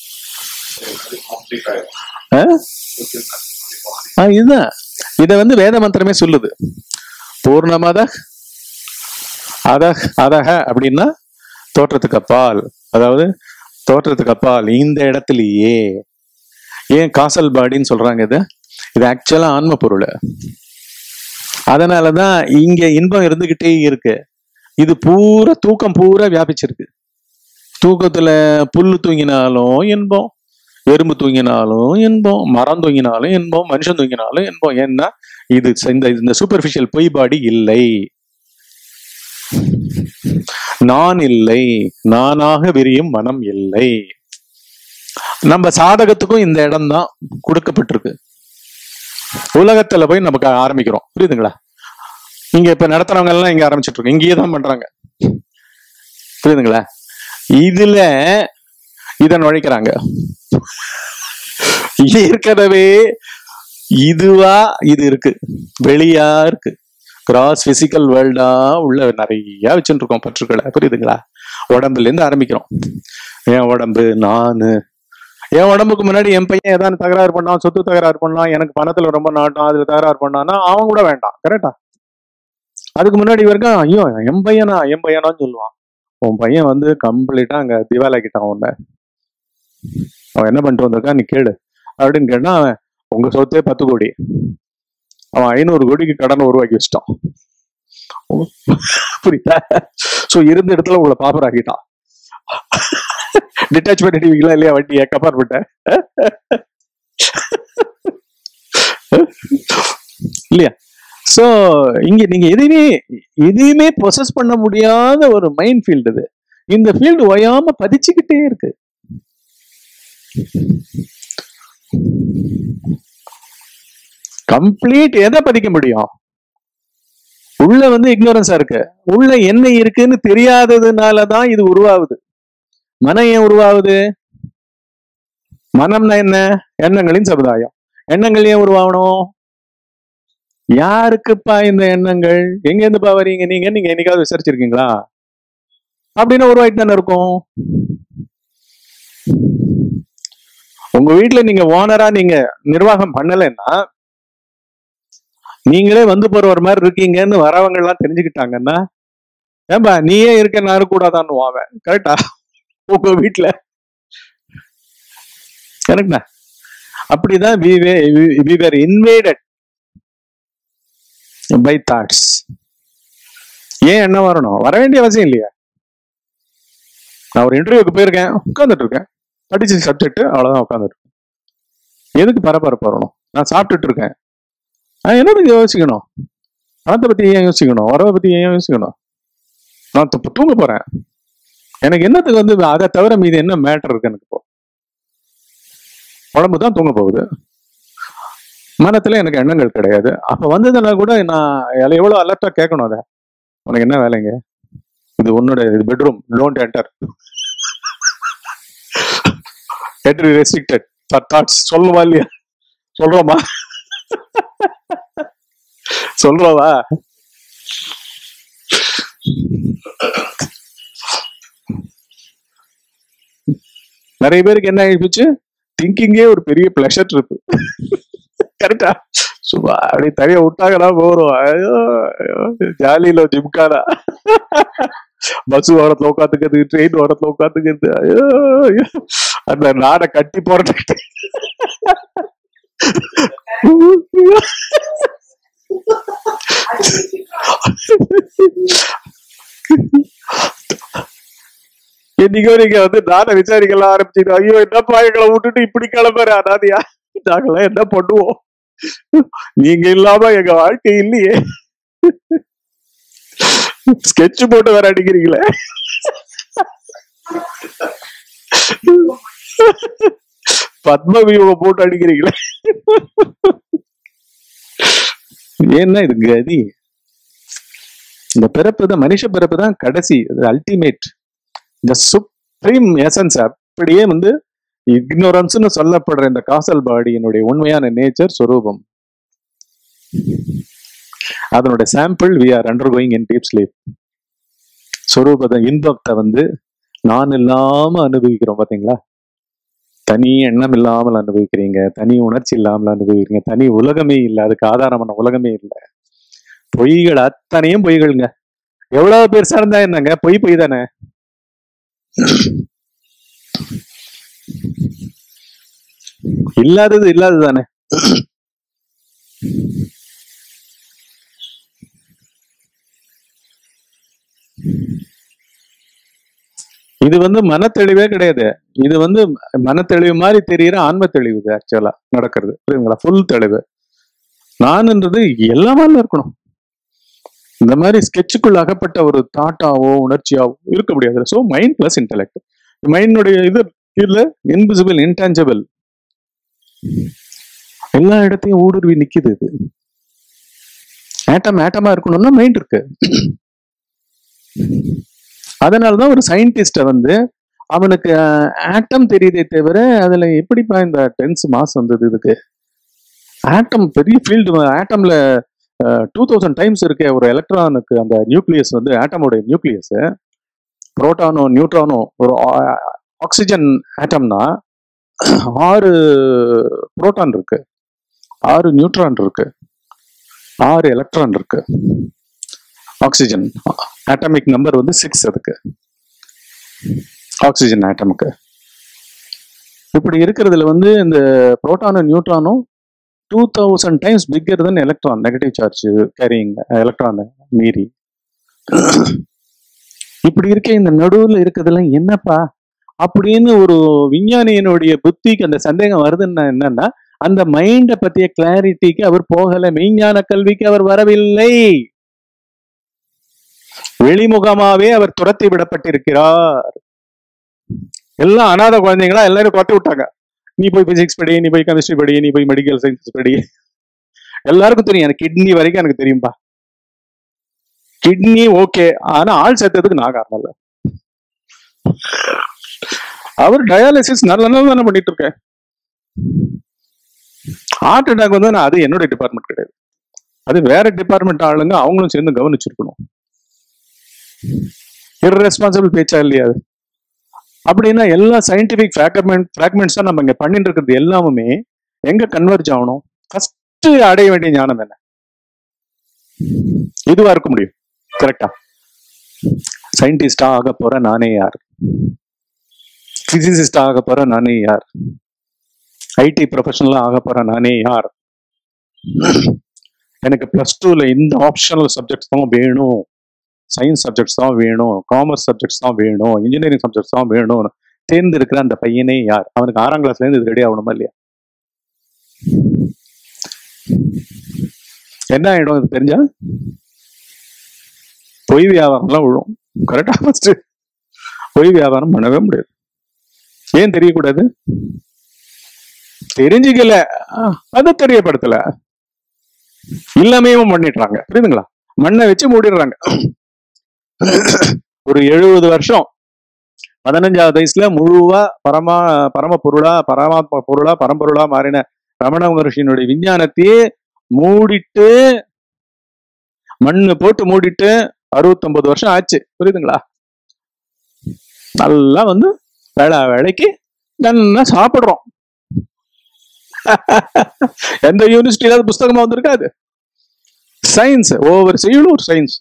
ஆ? ஆ, இதுதான் இத வந்து வேத மந்திரமே சொல்லுது பூர்ணமத அதஹ் அதஹ அப்படின்னா தோற்றத்துக்கு அப்பால் அதாவது தோற்றத்துக்கு அப்பால் இந்த இடத்துலயே ஏன் காசல் பாடின்னு சொல்றாங்க இது இது ஆக்சுவலா ஆன்ம பொருள் அதனாலதான் இங்க இன்பம் இருந்துகிட்டே இருக்கு இது பூரா தூக்கம் பூரா வியாபிச்சிருக்கு தூக்கத்துல புல்லு தூங்கினாலும் இன்பம் எறும்பு தூங்கினாலும் இன்பம் மரம் தூங்கினாலும் இன்பம் மனுஷன் தூங்கினாலும் இன்பம் ஏன்னா இது இந்த இந்த சூப்பர்ஃபிஷியல் பொய் பாடி இல்லை நான் இல்லை நானாக விரியும் மனம் இல்லை நம்ம சாதகத்துக்கும் இந்த இடம் தான் கொடுக்கப்பட்டிருக்கு உலகத்துல போய் நமக்கு ஆரம்பிக்கிறோம் புரியுதுங்களா இங்க இப்ப நடத்துறவங்க எல்லாம் இங்க ஆரம்பிச்சிட்டு இருக்கோம் இங்கேயே தான் பண்றாங்க புரியுதுங்களா இதுல இத நுழைக்கிறாங்க ஏற்கனவே இதுவா இது இருக்கு வெளியா இருக்கு கிராஸ் பிசிக்கல் வேர்ல்டா உள்ள நிறைய வச்சுட்டு இருக்கோம் பற்றுக்களை புரியுதுங்களா உடம்புல இருந்து ஆரம்பிக்கிறோம் என் உடம்பு நானு என் உடம்புக்கு முன்னாடி என் பையன் ஏதாவது தகராறு பண்ணான் சொத்து தகராறு பண்ணான் எனக்கு பணத்துல ரொம்ப நாட்டம் அதுல தகராறு பண்ணான்னா அவன் கூட வேண்டாம் கரெக்டா அதுக்கு முன்னாடி வரைக்கும் ஐயோ என் பையனா என் பையனான்னு சொல்லுவான் உன் பையன் வந்து கம்ப்ளீட்டா அங்க திவாலாக்கிட்டான் உன்னை அவன் என்ன பண்ணிட்டு வந்திருக்கான் நீ கேளு அப்படின்னு கேட்டா அவன் உங்க சொத்தே பத்து கோடி அவன் ஐநூறு கோடிக்கு கடனை உருவாக்கி வச்சிட்டான் புரியுதா சோ இருந்த இடத்துல உங்களை பாப்பர் ஆக்கிட்டான் டிட்டாச் பண்ணிடுவீங்களா இல்லையா வண்டியை கப்பார்பட்ட இல்லையா சோ இங்க நீங்க எதையுமே எதையுமே ப்ரொசஸ் பண்ண முடியாத ஒரு மைண்ட் ஃபீல்டு இது இந்த ஃபீல்டு ஓயாம பதிச்சுக்கிட்டே இருக்கு கம்ப்ளீட் எதை பதிக்க முடியும் உள்ள வந்து இக்னோரன்ஸா இருக்கு உள்ள என்ன இருக்குன்னு தெரியாததுனாலதான் இது உருவாகுது மனம் ஏன் உருவாகுது மனம்னா என்ன எண்ணங்களின் சமுதாயம் எண்ணங்கள் ஏன் உருவாகணும் யாருக்குப்பா இந்த எண்ணங்கள் எங்க இருந்துப்பா வரீங்க நீங்க நீங்க என்னைக்காவது விசாரிச்சிருக்கீங்களா அப்படின்னு உருவாயிட்டு தானே இருக்கும் உங்க வீட்டுல நீங்க ஓனரா நீங்க நிர்வாகம் பண்ணலைன்னா நீங்களே வந்து போறவர் மாதிரி இருக்கீங்கன்னு வரவங்க எல்லாம் தெரிஞ்சுக்கிட்டாங்கன்னா ஏன்பா நீயே இருக்க நான் இருக்கக்கூடாதான்னு அவன் கரெக்டா உங்க வீட்டுல கரெக்டா அப்படிதான் we were we were invaded by thoughts ஏன் என்ன வரணும் வர வேண்டிய அவசியம் இல்லையா நான் ஒரு இன்டர்வியூக்கு போயிருக்கேன் உட்காந்துட்டு இருக்கேன் படிச்ச சப்ஜெக்ட் அவ்வளவுதான் உட்காந்துட்டு இருக்கேன் எதுக்கு பரபரப்பு வரணும் நான் சாப்பிட்டுட்டு இருக்கேன் நான் என்னதுக்கு யோசிக்கணும் பணத்தை பத்தி ஏன் யோசிக்கணும் வரவை பத்தி ஏன் யோசிக்கணும் நான் இப்ப தூங்க போறேன் எனக்கு என்னத்துக்கு வந்து அதை தவிர மீது என்ன மேட்டர் இருக்கு எனக்கு இப்போ உடம்பு தான் தூங்க போகுது மனத்துல எனக்கு எண்ணங்கள் கிடையாது அப்ப வந்ததுன்னா கூட நான் எல- எவ்வளவு அலர்ட்டா கேட்கணும் அதை உனக்கு என்ன வேலைங்க இது உன்னோட இது bedroom don't enter entry restricted for thoughts சொல்லுவா இல்லையா சொல்றோமா சொல்றவா நிறைய பேருக்கு என்ன ஆயிடுச்சு திங்கிங்கே ஒரு பெரிய பிளஷர் ட்ரிப் கரெக்டா சும்மா அப்படியே தனியா விட்டாங்கன்னா போறோம் ஐயோ ஜாலியில ஜிம்கானா பஸ் ஓரத்துல உட்காந்துக்கிறது ட்ரெயின் ஓரத்துல உட்காந்துக்கிறது ஐயோ ஐயோ. அந்த நாடை கட்டி போறது என்னைக்கோ நீங்க வந்து நானை விசாரிக்கலாம் ஆரம்பிச்சிட்டு ஐயோ என்னப்பா எங்களை விட்டுட்டு இப்படி கிளம்புற அனாதியா நாங்களாம் என்ன பண்ணுவோம் நீங்க இல்லாம எங்க வாழ்க்கை இல்லையே ஸ்கெட்ச் போட்டு வேற அடிக்கிறீங்களே பத்ம வியூகம் போட்டு அடிக்கிறீங்களே ஏன்னா இது கதி இந்த பிறப்பு தான் மனுஷ பிறப்பு தான் கடைசி அல்டிமேட் இந்த சுப்ரீம் எசன்ஸ் அப்படியே வந்து இக்னோரன்ஸ்னு சொல்லப்படுற இந்த காசல் பாடியினுடைய உண்மையான நேச்சர் சொரூபம் அதனுடைய sample we are undergoing in deep sleep சொரூபத இன்பத்தை வந்து நான் இல்லாம அனுபவிக்கிறோம் பாத்தீங்களா தனி எண்ணம் இல்லாமல் அனுபவிக்கிறீங்க தனி உணர்ச்சி இல்லாமல் அனுபவிக்கிறீங்க தனி உலகமே இல்லை அதுக்கு ஆதாரமான உலகமே இல்லை பொய்கள் அத்தனையும் பொய்களுங்க எவ்வளவு பெருசா இருந்தா என்னங்க பொய் பொய் தானே இல்லாதது இல்லாதது தானே இது வந்து மனத்தெளிவே கிடையாது இது வந்து மனத்தெளிவு மாதிரி தெரியிற ஆன்ம தெளிவு இது ஆக்சுவலா நடக்கிறது புரியுதுங்களா ஃபுல் தெளிவு நான்ன்றது எல்லாமே இருக்கணும் இந்த மாதிரி ஸ்கெட்சுக்குள்ள அகப்பட்ட ஒரு தாட்டாவோ உணர்ச்சியாவோ இருக்க முடியாது ஸோ மைண்ட் பிளஸ் இன்டெலெக்ட் மைண்டுடைய இது இல்ல இன்விசிபிள் இன்டான்ஜிபிள் எல்லா இடத்தையும் ஊடுருவி நிக்குது இது ஆட்டம் ஆட்டமா இருக்கணும்னா மைண்ட் இருக்கு அதனாலதான் ஒரு சயின்டிஸ்ட வந்து அவனுக்கு ஆட்டம் தெரியுதே தவிர அதுல எப்படிப்பா இந்த டென்ஸ் மாஸ் வந்தது இதுக்கு ஆட்டம் பெரிய ஃபீல்டு ஆட்டம்ல டூ தௌசண்ட் டைம்ஸ் இருக்க ஒரு எலக்ட்ரானுக்கு அந்த நியூக்ளியஸ் வந்து ஆட்டமோட நியூக்ளியஸ் புரோட்டானோ நியூட்ரானோ ஒரு ஆக்சிஜன் ஆட்டம்னா ஆறு புரோட்டான் இருக்கு ஆறு நியூட்ரான் இருக்கு ஆறு எலக்ட்ரான் இருக்கு ஆக்சிஜன் ஆட்டமிக் நம்பர் வந்து சிக்ஸ் அதுக்கு ஆக்சிஜன் ஆட்டமுக்கு இப்படி இருக்கிறதுல வந்து இந்த புரோட்டானும் நியூட்ரானும் two thousand times bigger than electron negative charge carrying electron மீறி இப்படி இருக்க இந்த நடுவுல இருக்கிறதெல்லாம் என்னப்பா அப்படின்னு ஒரு விஞ்ஞானியினுடைய புத்திக்கு அந்த சந்தேகம் வருதுன்னா என்னன்னா அந்த மைண்ட பத்திய கிளாரிட்டிக்கு அவர் போகல மெய்ஞான கல்விக்கு அவர் வரவில்லை வெளிமுகமாவே அவர் துரத்தி விடப்பட்டிருக்கிறார் எல்லாம் அனாதை குழந்தைங்களா எல்லாரும் துரத்தி விட்டாங்க நீ போய் பிசிக்ஸ் படி நீ போய் கெமிஸ்ட்ரி படி நீ போய் மெடிக்கல் சயின்ஸ் படி எல்லாருக்கும் தெரியும் எனக்கு கிட்னி வரைக்கும் எனக்கு தெரியும்பா கிட்னி ஓகே ஆனா ஆள் சேர்த்ததுக்கு நான் காரணம் இல்ல அவர் டயாலிசிஸ் நல்ல நல்ல தானே பண்ணிட்டு இருக்கேன் ஹார்ட் அட்டாக் வந்து நான் அது என்னோட டிபார்ட்மெண்ட் கிடையாது அது வேற டிபார்ட்மெண்ட் ஆளுங்க அவங்களும் சேர்ந்து கவனிச்சிருக்கணும் இர்ரெஸ்பான்சிபிள் பேச்சா இல்லையா அது அப்படின்னா எல்லா சயின்டிபிக் ஃபிராக்மெண்ட் ஃபிராக்மெண்ட்ஸா நம்ம இங்க பண்ணிட்டு இருக்கிறது எல்லாமே எங்க கன்வெர்ஜ் ஆகணும் ஃபர்ஸ்ட் அடைய வேண்டிய ஞானம் என்ன இதுவா இருக்க முடியும் கரெக்டா சயின்டிஸ்டா ஆக போற நானே யார் பிசிசிஸ்டா ஆக போற நானே யார் ஐடி ப்ரொஃபஷனலா ஆக போற நானே யார் எனக்கு பிளஸ் டூல இந்த ஆப்ஷனல் சப்ஜெக்ட்ஸ் தான் வேணும் சயின்ஸ் சப்ஜெக்ட்ஸ் தான் வேணும் காமர்ஸ் சப்ஜெக்ட்ஸ் தான் வேணும் இன்ஜினியரிங் சப்ஜெக்ட்ஸ் தான் வேணும் தேர்ந்தெடுக்கிற அந்த பையனே யார் அவனுக்கு ஆறாம் கிளாஸ்ல இருந்து இது ரெடி ஆகணுமா இல்லையா என்ன ஆயிடும் இது தெரிஞ்சா பொய் வியாபாரம்லாம் விழும் கரெக்டா ஃபர்ஸ்ட் பொய் வியாபாரம் பண்ணவே முடியாது ஏன் தெரியக்கூடாது தெரிஞ்சுக்கல அதை தெரியப்படுத்தல இல்லாமையும் பண்ணிடுறாங்க புரியுதுங்களா மண்ணை வச்சு மூடிடுறாங்க ஒரு எழுபது வருஷம் பதினஞ்சாவது வயசுல முழுவா பரமா பரம பொருளா பரமாத்மா பொருளா பரம்பொருளா மாறின ரமண மகர்ஷியினுடைய விஞ்ஞானத்தையே மூடிட்டு மண்ணு போட்டு மூடிட்டு அறுபத்தொன்பது வருஷம் ஆச்சு புரியுதுங்களா நல்லா வந்து வேளா வேலைக்கு நல்லா சாப்பிடுறோம் எந்த யூனிவர்சிட்டியில புஸ்தகமா வந்திருக்காது சயின்ஸ் ஒவ்வொரு செய்யுளும் ஒரு சயின்ஸ்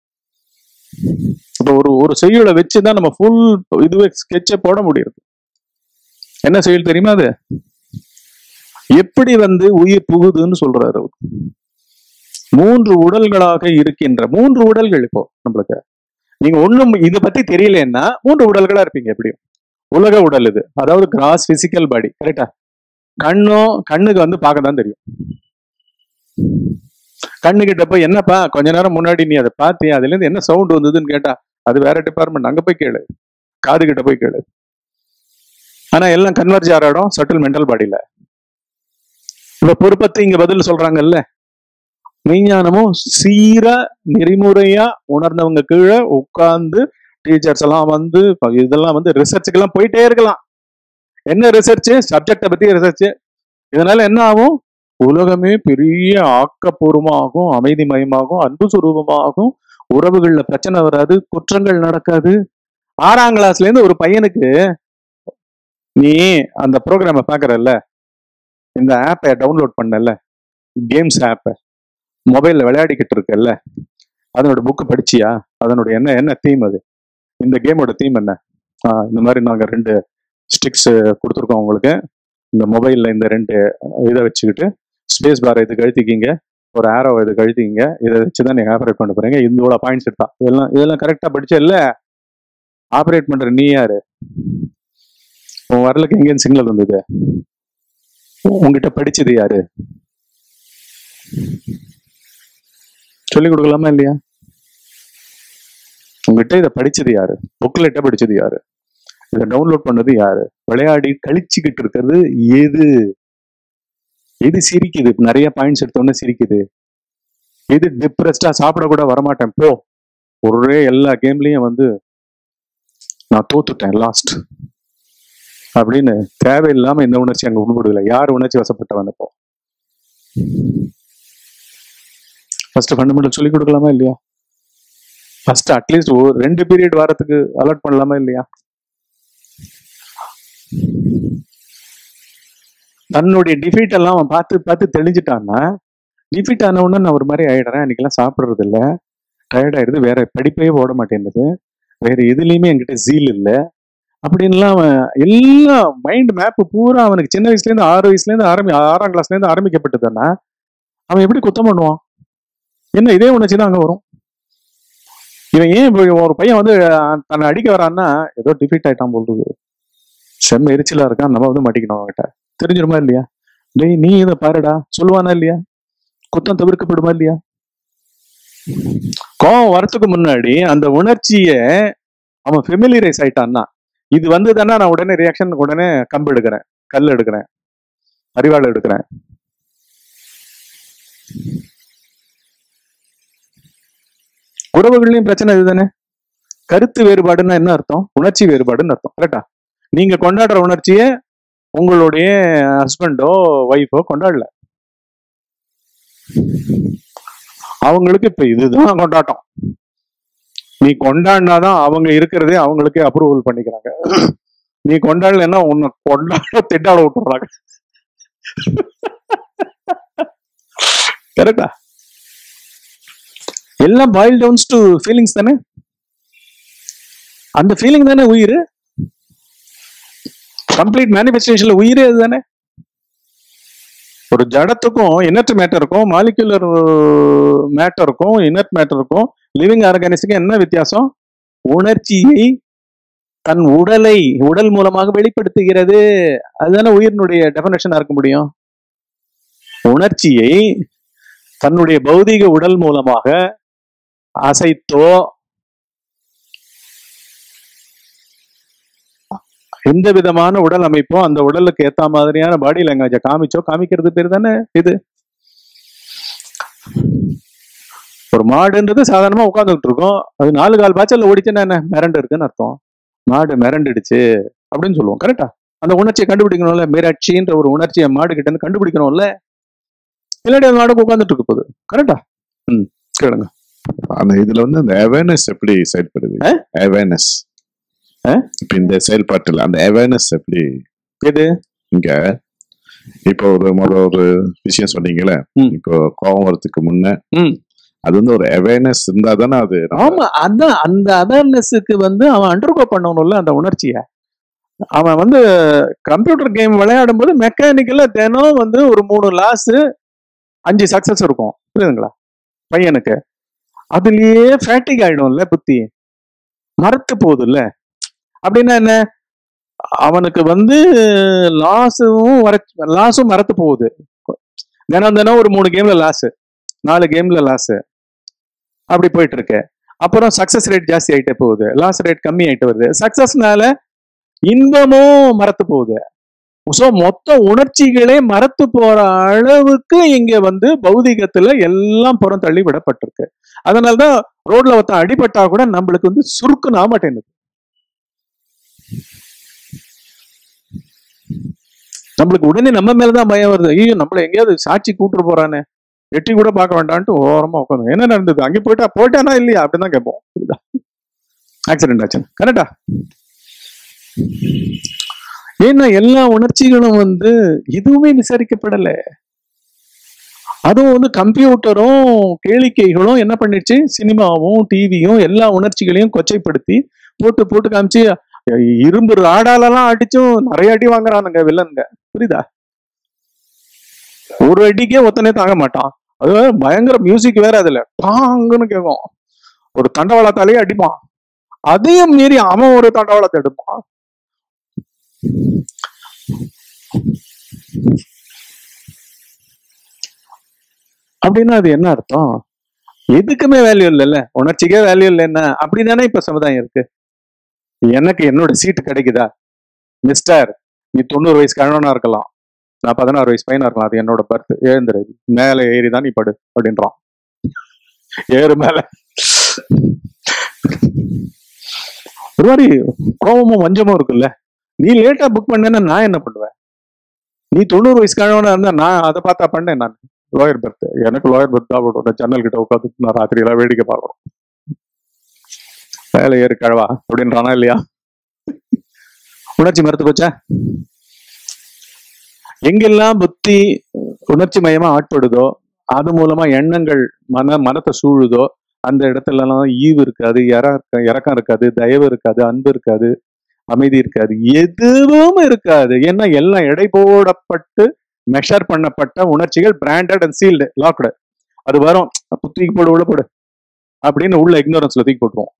இப்போ ஒரு ஒரு செய்யுளை வச்சுதான் நம்ம ஃபுல் இதுவே ஸ்கெட்சை போட முடியுது என்ன செய்யுள் தெரியுமா அது எப்படி வந்து உயிர் புகுதுன்னு சொல்றாரு அவர் மூன்று உடல்களாக இருக்கின்ற மூன்று உடல்கள் இப்போ நம்மளுக்கு நீங்க ஒண்ணும் இத பத்தி தெரியலன்னா மூன்று உடல்களா இருப்பீங்க எப்படியும் உலக உடல் இது அதாவது கிராஸ் பிசிக்கல் பாடி கரெக்டா கண்ணும் கண்ணுக்கு வந்து பார்க்க தான் தெரியும் கண்ணு கிட்ட போய் என்னப்பா கொஞ்ச நேரம் முன்னாடி நீ அதை பார்த்தியா அதுல இருந்து என்ன சவுண்ட் வந்ததுன்னு கேட்டா அது வேற டிபார்ட்மெண்ட் அங்க போய் கேளு காது கிட்ட போய் கேளு ஆனா எல்லாம் கன்வர்ஜ் ஆற இடம் சட்டில் மென்டல் பாடியில இப்ப பொறுப்பத்து இங்க பதில் சொல்றாங்கல்ல மெய்ஞானமும் சீரா நெறிமுறையா உணர்ந்தவங்க கீழே உட்கார்ந்து டீச்சர்ஸ் எல்லாம் வந்து இப்ப இதெல்லாம் வந்து ரிசர்ச்சுக்கு எல்லாம் போயிட்டே இருக்கலாம் என்ன ரிசர்ச் சப்ஜெக்டை பத்தி ரிசர்ச் இதனால என்ன ஆகும் உலகமே பெரிய ஆக்கப்பூர்வமாகும் அமைதிமயமாகும் அன்பு சுரூபமாகும் உறவுகள்ல பிரச்சனை வராது குற்றங்கள் நடக்காது ஆறாம் கிளாஸ்ல இருந்து ஒரு பையனுக்கு நீ அந்த ப்ரோக்ராம பாக்குறல்ல இந்த ஆப்பை டவுன்லோட் பண்ணல கேம்ஸ் ஆப்பை மொபைல்ல விளையாடிக்கிட்டு இருக்கல்ல அதனோட புக்கு படிச்சியா அதனோட என்ன என்ன தீம் அது இந்த கேமோட தீம் என்ன ஆஹ் இந்த மாதிரி நாங்க ரெண்டு ஸ்டிக்ஸ் கொடுத்துருக்கோம் உங்களுக்கு இந்த மொபைல்ல இந்த ரெண்டு இதை வச்சுக்கிட்டு ஸ்பேஸ் பார் இது கழுத்திக்கிங்க ஒரு ஆரோ இது கழுத்திக்கிங்க இதை வச்சு தான் நீங்க ஆப்ரேட் பண்ண போறீங்க இதோட பாயிண்ட்ஸ் எடுத்தா இதெல்லாம் இதெல்லாம் கரெக்டா படிச்ச இல்ல ஆப்ரேட் பண்ற நீ யாரு உன் வரலுக்கு எங்கேருந்து சிக்னல் வந்தது உங்ககிட்ட படிச்சது யாரு சொல்லிக் கொடுக்கலாமா இல்லையா உங்ககிட்ட இதை படிச்சது யாரு புக்லெட்டை படிச்சது யாரு இதை டவுன்லோட் பண்ணது யாரு விளையாடி கழிச்சுக்கிட்டு இருக்கிறது எது எது சிரிக்குது நிறைய பாயிண்ட்ஸ் எடுத்தோன்னே சிரிக்குது எது டிப்ரெஸ்டா சாப்பிட கூட வரமாட்டேன் போ ஒரே எல்லா கேம்லயும் வந்து நான் தோத்துட்டேன் லாஸ்ட் அப்படின்னு தேவையில்லாம இந்த உணர்ச்சி அங்க உண்படுதில்லை யார் உணர்ச்சி வசப்பட்டவன் இப்போ ஃபர்ஸ்ட் ஃபண்டமெண்டல் சொல்லி கொடுக்கலாமா இல்லையா ஃபர்ஸ்ட் அட்லீஸ்ட் ஒரு ரெண்டு பீரியட் வாரத்துக்கு அலர்ட் பண்ணலாமா இல்லையா தன்னுடைய டிஃபீட் எல்லாம் அவன் பார்த்து பார்த்து தெளிஞ்சிட்டான்னா டிஃபீட் ஆன உடனே நான் ஒரு மாதிரி ஆயிடுறேன் அன்னைக்கெல்லாம் சாப்பிட்றது இல்லை டயர்ட் ஆயிடுது வேற படிப்பே ஓட மாட்டேங்குது வேற எதுலையுமே என்கிட்ட ஜீல் இல்லை அப்படின்லாம் அவன் எல்லாம் மைண்ட் மேப் பூரா அவனுக்கு சின்ன வயசுல இருந்து ஆறு வயசுல இருந்து ஆரம்பி ஆறாம் கிளாஸ்ல இருந்து ஆரம்பிக்கப்பட்டதுன்னா அவன் எப்படி குத்தம் பண்ணுவான் என்ன இதே உணர்ச்சி தான் அங்க வரும் இவன் ஏன் இப்ப ஒரு பையன் வந்து அஹ், தன்னை அடிக்க வரான்னா ஏதோ டிஃபீட் ஆயிட்டான் போல் செம்ம எரிச்சலா இருக்கான் நம்ம வந்து மாட்டிக்கணும் அவன்கிட்ட தெரிஞ்சிருமா இல்லையா டேய் நீ இதை பாருடா சொல்லுவானா இல்லையா குத்தம் தவிர்க்கப்படுமா இல்லையா கோவம் வரத்துக்கு முன்னாடி அந்த உணர்ச்சிய அவன் ஃபெமிலியரைஸ் ஆயிட்டான்னா இது வந்து தானே நான் உடனே ரியாக்ஷன் உடனே கம்பு எடுக்கிறேன் கல் எடுக்கிறேன் அறிவாள் எடுக்கிறேன் உறவுகள்லயும் பிரச்சனை இதுதானே கருத்து வேறுபாடுன்னா என்ன அர்த்தம் உணர்ச்சி வேறுபாடுன்னு அர்த்தம் கரெக்டா நீங்க கொண்டாடுற உணர்ச்சியை உங்களுடைய ஹஸ்பண்டோ ஒய்ஃபோ கொண்டாடல அவங்களுக்கு இப்ப இதுதான் கொண்டாட்டம் நீ கொண்டாடினாதான் அவங்க இருக்கிறதே அவங்களுக்கே அப்ரூவல் பண்ணிக்கிறாங்க நீ கொண்டாடலைன்னா உன்னை கொண்டாட திட்டாட விட்டுறாங்க கரெக்டா எல்லாம் பாயில் டவுன்ஸ் டு ஃபீலிங்ஸ் தானே அந்த ஃபீலிங் தானே உயிர் கம்ப்ளீட் மேனிஃபெஸ்டேஷன்ல உயிரே அதுதானே ஒரு ஜடத்துக்கும் இனர்ட் மேட்டருக்கும் மாலிகுலர் மேட்டருக்கும் இனர்ட் மேட்டருக்கும் லிவிங் ஆர்கானிஸுக்கும் என்ன வித்தியாசம் உணர்ச்சியை தன் உடலை உடல் மூலமாக வெளிப்படுத்துகிறது அதுதானே உயிரினுடைய டெபனேஷனா இருக்க முடியும் உணர்ச்சியை தன்னுடைய பௌதீக உடல் மூலமாக அசைத்தோ எந்த விதமான உடல் அமைப்போ அந்த உடலுக்கு ஏத்த மாதிரியான பாடி லாங்குவேஜ காமிச்சோ காமிக்கிறது பேர் தானே இது ஒரு மாடுன்றது சாதாரணமா உட்காந்துட்டு இருக்கோம் அது நாலு கால் பாய்ச்சல்ல ஓடிச்சுன்னா என்ன மிரண்டு இருக்குன்னு அர்த்தம் மாடு மிரண்டுடுச்சு அப்படின்னு சொல்லுவோம் கரெக்டா அந்த உணர்ச்சியை கண்டுபிடிக்கணும்ல மிரட்சின்ற ஒரு உணர்ச்சியை மாடு கிட்ட இருந்து கண்டுபிடிக்கணும்ல இல்லாட்டி அந்த மாடு உட்காந்துட்டு இருக்க போகுது கரெக்டா ம் கேளுங்க அந்த இதுல வந்து அந்த அவேர்னஸ் எப்படி செயல்படுது ஆ? அவேர்னஸ் ஆ? இப்ப இந்த செயல்பாட்டுல அந்த அவேர்னஸ் எப்படி எது இங்க இப்போ ஒரு முத ஒரு விஷயம் சொன்னீங்கல்ல ம். இப்போ கோவம் வரதுக்கு முன்ன ம். அது வந்து ஒரு அவேர்னஸ் இருந்தா தானே அது நம்ம- ஆமா அதான் அந்த அவேர்னஸுக்கு வந்து அவன் அண்டர்கோ பண்ணணும்ல அந்த உணர்ச்சிய அவன் வந்து கம்ப்யூட்டர் கேம் விளையாடும் போது மெக்கானிக்கலா தினம் வந்து ஒரு மூணு லாஸ் அஞ்சு சக்சஸ் இருக்கும் புரியுதுங்களா பையனுக்கு அதுலயே ஃபேட்டிக் ஆயிடும்ல புத்தி மறத்து போகுதுல்ல அப்படின்னா என்ன அவனுக்கு வந்து லாஸும் வர லாஸும் மறத்து போகுது தினம் தினம் ஒரு மூணு கேம்ல லாஸ் நாலு கேம்ல லாஸ் அப்படி போயிட்டு இருக்கு அப்புறம் சக்சஸ் ரேட் ஜாஸ்தி ஆயிட்டே போகுது லாஸ் ரேட் கம்மி ஆயிட்டு வருது சக்சஸ்னால இன்பமும் மறத்து போகுது ஸோ மொத்த உணர்ச்சிகளே மறத்து போற அளவுக்கு இங்க வந்து பௌதிகத்துல எல்லாம் புறம் தள்ளி விடப்பட்டிருக்கு அதனாலதான் ரோட்ல ஒருத்தன் அடிபட்டா கூட நம்மளுக்கு வந்து சுருக்குன்னு ஆக மாட்டேங்குது நம்மளுக்கு உடனே நம்ம மேலதான் பயம் வருது ஐயோ நம்மள எங்கேயாவது சாட்சி கூட்டுட்டு போறானே எட்டி கூட பார்க்க வேண்டாம்ட்டு ஓரமா உட்காந்து என்ன நடந்தது அங்கே போயிட்டா போயிட்டானா இல்லையா அப்படின்னு தான் கேட்போம் புரியுதா ஆக்சிடென்ட் ஆச்சு கரெக்டா ஏன்னா எல்லா உணர்ச்சிகளும் வந்து எதுவுமே விசாரிக்கப்படல அதுவும் வந்து கம்ப்யூட்டரும் கேளிக்கைகளும் என்ன பண்ணிடுச்சு சினிமாவும் டிவியும் எல்லா உணர்ச்சிகளையும் கொச்சைப்படுத்தி போட்டு போட்டு காமிச்சு இரும்பு ராடாலெல்லாம் அடிச்சும் நிறைய அடி வாங்குறானுங்க வில்லனுங்க புரியுதா ஒரு அடிக்கே ஒத்தனே தாங்க மாட்டான் அது வேற பயங்கர மியூசிக் வேற அதுல டாங்குன்னு கேட்கும் ஒரு தண்டவாளத்தாலேயே அடிப்பான் அதையும் மீறி அவன் ஒரு தண்டவாளத்தை எடுப்பான் அப்படின்னா அது என்ன அர்த்தம் எதுக்குமே வேல்யூ இல்லைல்ல உணர்ச்சிக்கே வேல்யூ இல்லைன்னா அப்படிதானே இப்ப சமுதாயம் இருக்கு எனக்கு என்னோட சீட்டு கிடைக்குதா மிஸ்டர் நீ தொண்ணூறு வயசு கழவனா இருக்கலாம் நான் பதினாறு வயசு பையனா இருக்கலாம் அது என்னோட பர்த் எழுந்துரு மேல ஏறிதான் நீ படு அப்படின்றான் ஏறு மேல ஒரு மாதிரி கோபமும் வஞ்சமும் இருக்குல்ல நீ லேட்டா புக் பண்ணேன்னா நான் என்ன பண்ணுவேன் நீ தொண்ணூறு வயசு கழவனா இருந்தா நான் அதை பார்த்தா பண்ணேன் நான் லோயர் பர்த் எனக்கு லோயர் பர்த் தான் போட்டு ஜன்னல் கிட்ட உட்காந்து நான் ராத்திரி எல்லாம் வேடிக்கை பார்க்கறோம் வேலை ஏறு கழவா அப்படின்றானா இல்லையா உணர்ச்சி மறுத்து போச்சா எங்கெல்லாம் புத்தி உணர்ச்சி மயமா ஆட்படுதோ அது மூலமா எண்ணங்கள் மன மனத்தை சூழுதோ அந்த இடத்துல எல்லாம் ஈவு இருக்காது இற இறக்கம் இருக்காது தயவு இருக்காது அன்பு இருக்காது அமைதி இருக்காது எதுவும் இருக்காது ஏன்னா எல்லாம் எடை போடப்பட்டு மெஷர் பண்ணப்பட்ட உணர்ச்சிகள் பிராண்டட் அண்ட் சீல்டு லாக்டு அது வரும் அப்ப தூக்கி போடு உள்ள போடு அப்படின்னு உள்ள இக்னோரன்ஸ்ல தூக்கி போட்டுருவோம்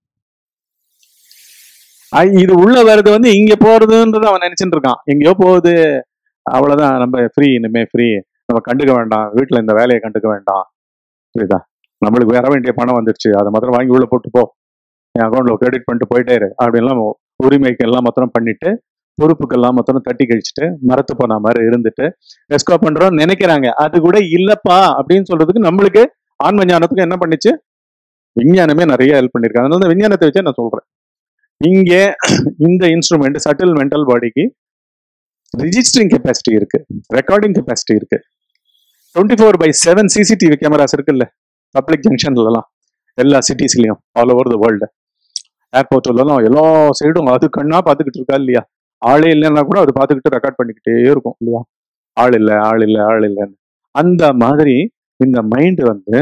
ஐ- இது உள்ள வருது வந்து இங்க போறதுன்றது அவன் நினைச்சிட்டு இருக்கான் எங்கேயோ போகுது அவ்வளவுதான் நம்ம ஃப்ரீ இனிமே ஃப்ரீ நம்ம கண்டுக்க வேண்டாம் வீட்டுல இந்த வேலையை கண்டுக்க வேண்டாம் புரியுதா நம்மளுக்கு வர வேண்டிய பணம் வந்துருச்சு அதை மாத்திரம் வாங்கி உள்ள போட்டு போ என் அக்கௌண்ட்ல கிரெடிட் பண்ணிட்டு போயிட்டே இரு அப்படின்லாம் உரிமைக்கு எல்லாம் மாத்திரம் பண்ணிட்டு பொறுப்புக்கெல்லாம் மாத்திரம் தட்டி கழிச்சிட்டு மரத்து போன மாதிரி இருந்துட்டு ரெஸ்கோ பண்றோம் நினைக்கிறாங்க அது கூட இல்லப்பா அப்படின்னு சொல்றதுக்கு நம்மளுக்கு ஆன்ம ஞானத்துக்கு என்ன பண்ணுச்சு விஞ்ஞானமே நிறைய ஹெல்ப் பண்ணிருக்கு அதனால தான் விஞ்ஞானத்தை வச்சே நான் சொல்றேன் இங்க இந்த இன்ஸ்ட்ருமெண்ட் சட்டில் மென்டல் பாடிக்கு ரிஜிஸ்டரிங் கெப்பாசிட்டி இருக்கு ரெக்கார்டிங் கெப்பாசிட்டி இருக்கு twenty four by seven CCTV cameras இருக்குல்ல பப்ளிக் ஜங்ஷன்லலாம் எல்லா சிட்டிஸ்லயும் ஆல் ஓவர் த வேர்ல்டு ஏர்போர்ட்லலாம் எல்லா சைடும் அது கண்ணா பார்த்துக்கிட்டு இருக்கா இல்லையா ஆளே இல்லைன்னா கூட அது பார்த்துக்கிட்டு ரெக்கார்ட் பண்ணிக்கிட்டே இருக்கும் இல்லையா ஆள் இல்லை ஆள் இல்லை ஆள் இல்லைன்னு அந்த மாதிரி இந்த மைண்ட் வந்து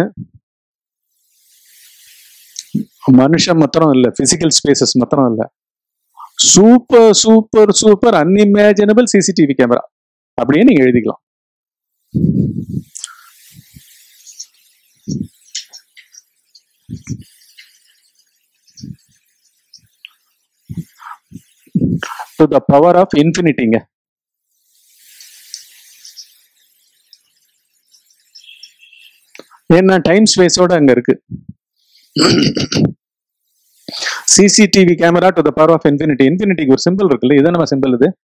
மனுஷன் மாத்திரம் இல்ல பிசிக்கல் ஸ்பேசஸ் மாத்திரம் இல்ல super super super unimaginable CCTV camera அப்படியே நீங்க எழுதிக்கலாம் டு த பவர் ஆஃப் இன்ஃபினிட்டிங்க ஏன்னா டைம் ஸ்பேஸோட அங்க இருக்கு CCTV camera to the power of infinity இன்ஃபினிட்டிக்கு ஒரு சிம்பிள் இருக்குல்ல இது நம்ம சிம்பிள் இது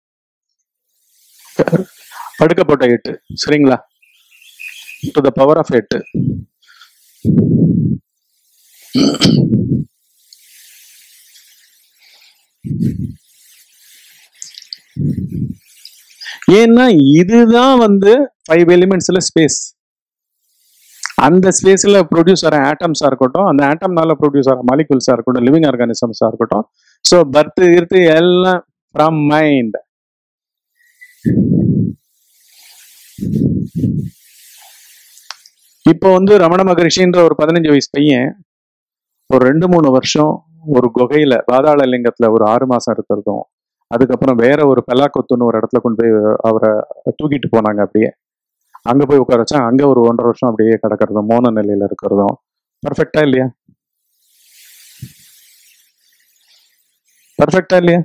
படுக்கப்பட்ட எட்டு சரிங்களா டு த பவர் ஆஃப் எட்டு ஏன்னா இதுதான் வந்து ஃபைவ் எலிமெண்ட்ஸ்ல ஸ்பேஸ் அந்த ஸ்பேஸ்ல ப்ரொடியூஸ் ஆகிற ஆட்டம்ஸா இருக்கட்டும் அந்த ஆட்டம்னால ப்ரொடியூஸ் ஆகிற மாலிகுல்ஸா இருக்கட்டும் லிவிங் ஆர்கானிசம்ஸா இருக்கட்டும் ஸோ பர்த் இருத்து எல்லாம் ஃப்ரம் மைண்ட் இப்போ வந்து ரமண மகரிஷின்ற ஒரு பதினஞ்சு வயசு பையன் ஒரு ரெண்டு மூணு வருஷம் ஒரு குகையில பாதாள லிங்கத்துல ஒரு ஆறு மாசம் இருக்கிறதும் அதுக்கப்புறம் வேற ஒரு பெல்லாக்கொத்துன்னு ஒரு இடத்துல கொண்டு போய் அவரை தூக்கிட்டு போனாங்க அப்படியே அங்க போய் உட்கார வச்சா அங்க ஒரு ஒன்றரை வருஷம் அப்படியே கிடக்கிறதும் மோன நிலையில இருக்கிறதும் பர்ஃபெக்டா இல்லையா பர்ஃபெக்டா இல்லையா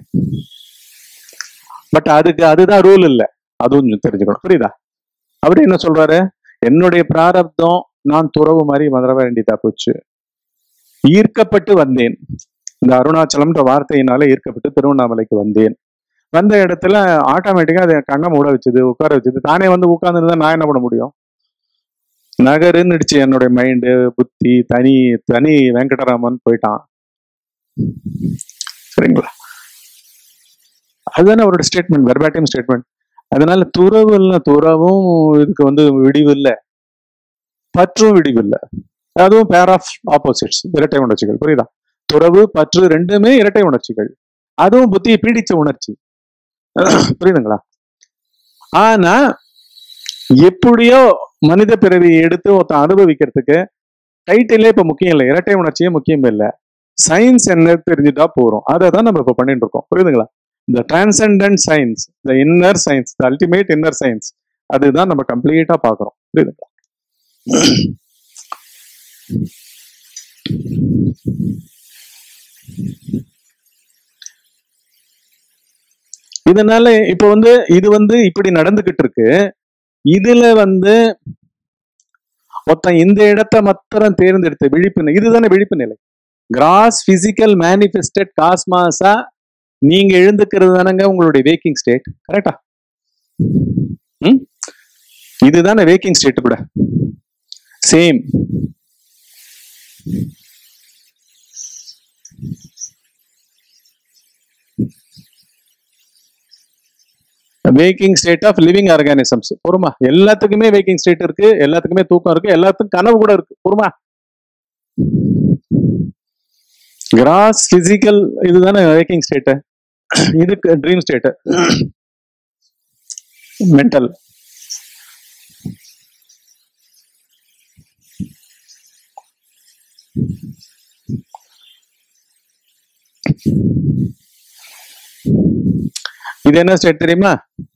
பட் அதுக்கு அதுதான் ரூல் இல்ல அதுவும் தெரிஞ்சுக்கணும் புரியுதா அவரு என்ன சொல்றாரு என்னுடைய பிராரப்தம் நான் துறவு மாதிரி மதுர வேண்டியதா போச்சு ஈர்க்கப்பட்டு வந்தேன் இந்த அருணாச்சலம்ன்ற வார்த்தையினால ஈர்க்கப்பட்டு திருவண்ணாமலைக்கு வந்தேன் வந்த இடத்துல ஆட்டோமேட்டிக்கா அதை கண்ணை மூட வச்சது உட்கார வச்சது தானே வந்து உட்கார்ந்துருந்தா நான் என்ன பண்ண முடியும் நகருன்னுடுச்சு என்னுடைய மைண்டு புத்தி தனி தனி வெங்கடராமன் போயிட்டான் சரிங்களா அதுதானே அவரோட ஸ்டேட்மெண்ட் வெர்பாட்டியம் ஸ்டேட்மெண்ட் அதனால துறவு இல்லை துறவும் இதுக்கு வந்து விடிவு இல்லை பற்றும் விடிவு இல்லை அதுவும் பேர் ஆஃப் ஆப்போசிட்ஸ் இரட்டை உணர்ச்சிகள் புரியுதா துறவு பற்று ரெண்டுமே இரட்டை உணர்ச்சிகள் அதுவும் புத்தியை பீடிச்ச உணர்ச்சி புரியுதுங்களா ஆனா எப்படியோ மனித பிறவியை எடுத்து ஒருத்தன் அனுபவிக்கிறதுக்கு டைட்டிலே இப்ப முக்கியம் இல்லை இரட்டை உணர்ச்சியே முக்கியம் இல்லை சயின்ஸ் என்ன தெரிஞ்சுட்டா போறோம் அதை தான் நம்ம இப்ப பண்ணிட்டு இருக்கோம் புரியுதுங்களா இந்த டிரான்சென்டன்ட் சயின்ஸ் இந்த inner science the ultimate inner science அதுதான் நம்ம கம்ப்ளீட்டா பாக்குறோம் புரியுதுங்களா இதனால இப்ப வந்து இது வந்து இப்படி நடந்துகிட்டு இருக்கு இதுல வந்து மொத்தம் இந்த இடத்த மாத்திரம் தேர்ந்தெடுத்த விழிப்பு நிலை இதுதானே விழிப்பு நிலை கிராஸ் பிசிக்கல் மேனிஃபெஸ்டட் காஸ்மாஸா நீங்க எழுந்துக்கிறது தானங்க உங்களுடைய வேக்கிங் ஸ்டேட் கரெக்டா ம் இதுதானே வேக்கிங் ஸ்டேட் கூட same waking state of living organisms பொறுமா எல்லாத்துக்குமே வேக்கிங் ஸ்டேட் இருக்கு எல்லாத்துக்குமே தூக்கம் இருக்கு எல்லாத்துக்கும் கனவு கூட இருக்கு பொறுமா கிராஸ் பிசிக்கல் இதுதானே வேக்கிங் ஸ்டேட் இதுக்கு ட்ரீம் ஸ்டேட் மென்டல் இது என்ன ஸ்டேட் தெரியுமா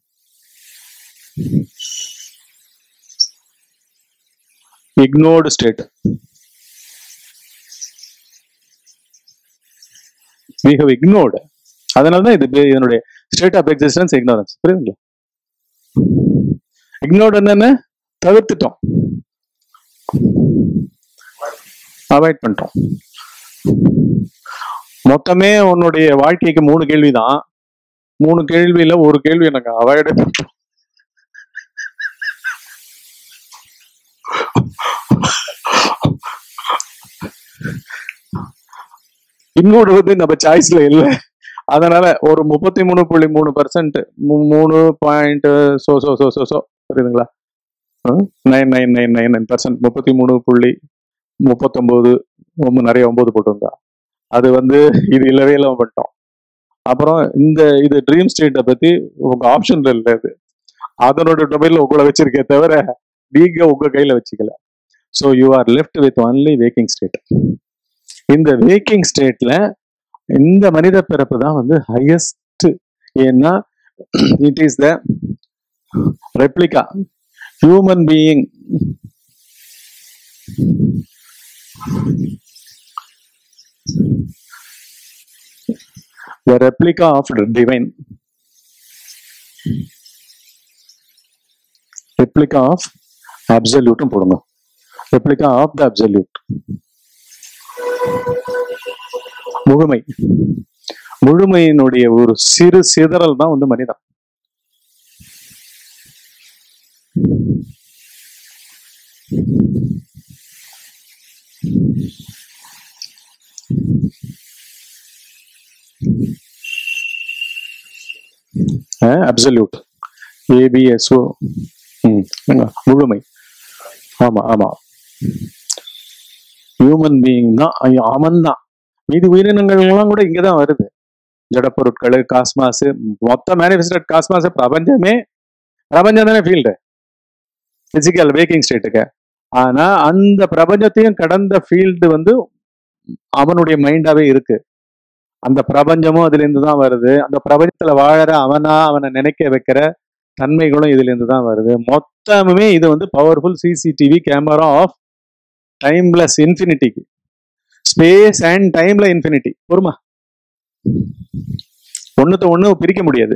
ignored state we have ignored அதனால தான் இது பே- இதனுடைய ஸ்டேட் ஆஃப் எக்ஸிஸ்டன்ஸ் ignorance புரியுதுங்களா ignored என்னன்னு தவிர்த்துட்டோம் அவாய்ட் பண்ணிட்டோம் மொத்தமே உன்னுடைய வாழ்க்கைக்கு மூணு கேள்விதான் மூணு கேள்வியில ஒரு கேள்வி எனக்கு அவாய்டே பண்ணிட்டோம் இன்னொரு வந்து நம்ம சாய்ஸ்ல இல்ல அதனால ஒரு முப்பத்தி மூணு புள்ளி மூணு பர்சன்ட் மூணு point so so so so so புரியுதுங்களா nine nine nine nine nine percent முப்பத்தி மூணு புள்ளி முப்பத்தொன்பது ரொம்ப நிறைய ஒன்பது போட்டுங்க அது வந்து இது இல்லவே இல்லாம பண்ணிட்டோம் அப்புறம் இந்த இது ட்ரீம் ஸ்டேட்டை பத்தி உங்க ஆப்ஷன்ல இல்லை இது அதனோட டொமைன்ல உங்களை வச்சிருக்கே தவிர நீங்க உங்க கையில வச்சுக்கல so you are left with only waking state இந்த வேக்கிங் ஸ்டேட்ல இந்த மனித பிறப்பு தான் வந்து ஹையஸ்ட் ஏன்னா it is the replica human being the replica of the divine replica of absolute போடுங்க replica of the absolute முழுமை முழுமையினுடைய ஒரு சிறு சிதறல் தான் வந்து மனிதன் அப்சல்யூட் ஏபிஎஸ்ஓ ம் முழுமை ஆமா ஆமா ஹியூமன் பீயிங் தான் அவன் தான் மீதி உயிரினங்கள்லாம் கூட இங்கதான் வருது ஜடப்பொருட்கள் காஸ்மாஸ் மொத்த மேனிஃபெஸ்டட் காஸ்மாஸ் பிரபஞ்சமே பிரபஞ்சம் தானே ஃபீல்டு பிசிக்கல் வேக்கிங் ஸ்டேட்டுக்கு ஆனா அந்த பிரபஞ்சத்தையும் கடந்த ஃபீல்டு வந்து அவனுடைய மைண்டாவே இருக்கு அந்த பிரபஞ்சமும் அதுல இருந்து தான் வருது அந்த பிரபஞ்சத்துல வாழற அவனா அவனை நினைக்க வைக்கிற தன்மைகளும் இதுல இருந்து தான் வருது மொத்தமுமே இது வந்து powerful CCTV camera of timeless இன்ஃபினிட்டிக்கு ஸ்பேஸ் அண்ட் டைம்ல இன்ஃபினிட்டி பொறுமா ஒண்ணுத்த ஒண்ணு பிரிக்க முடியாது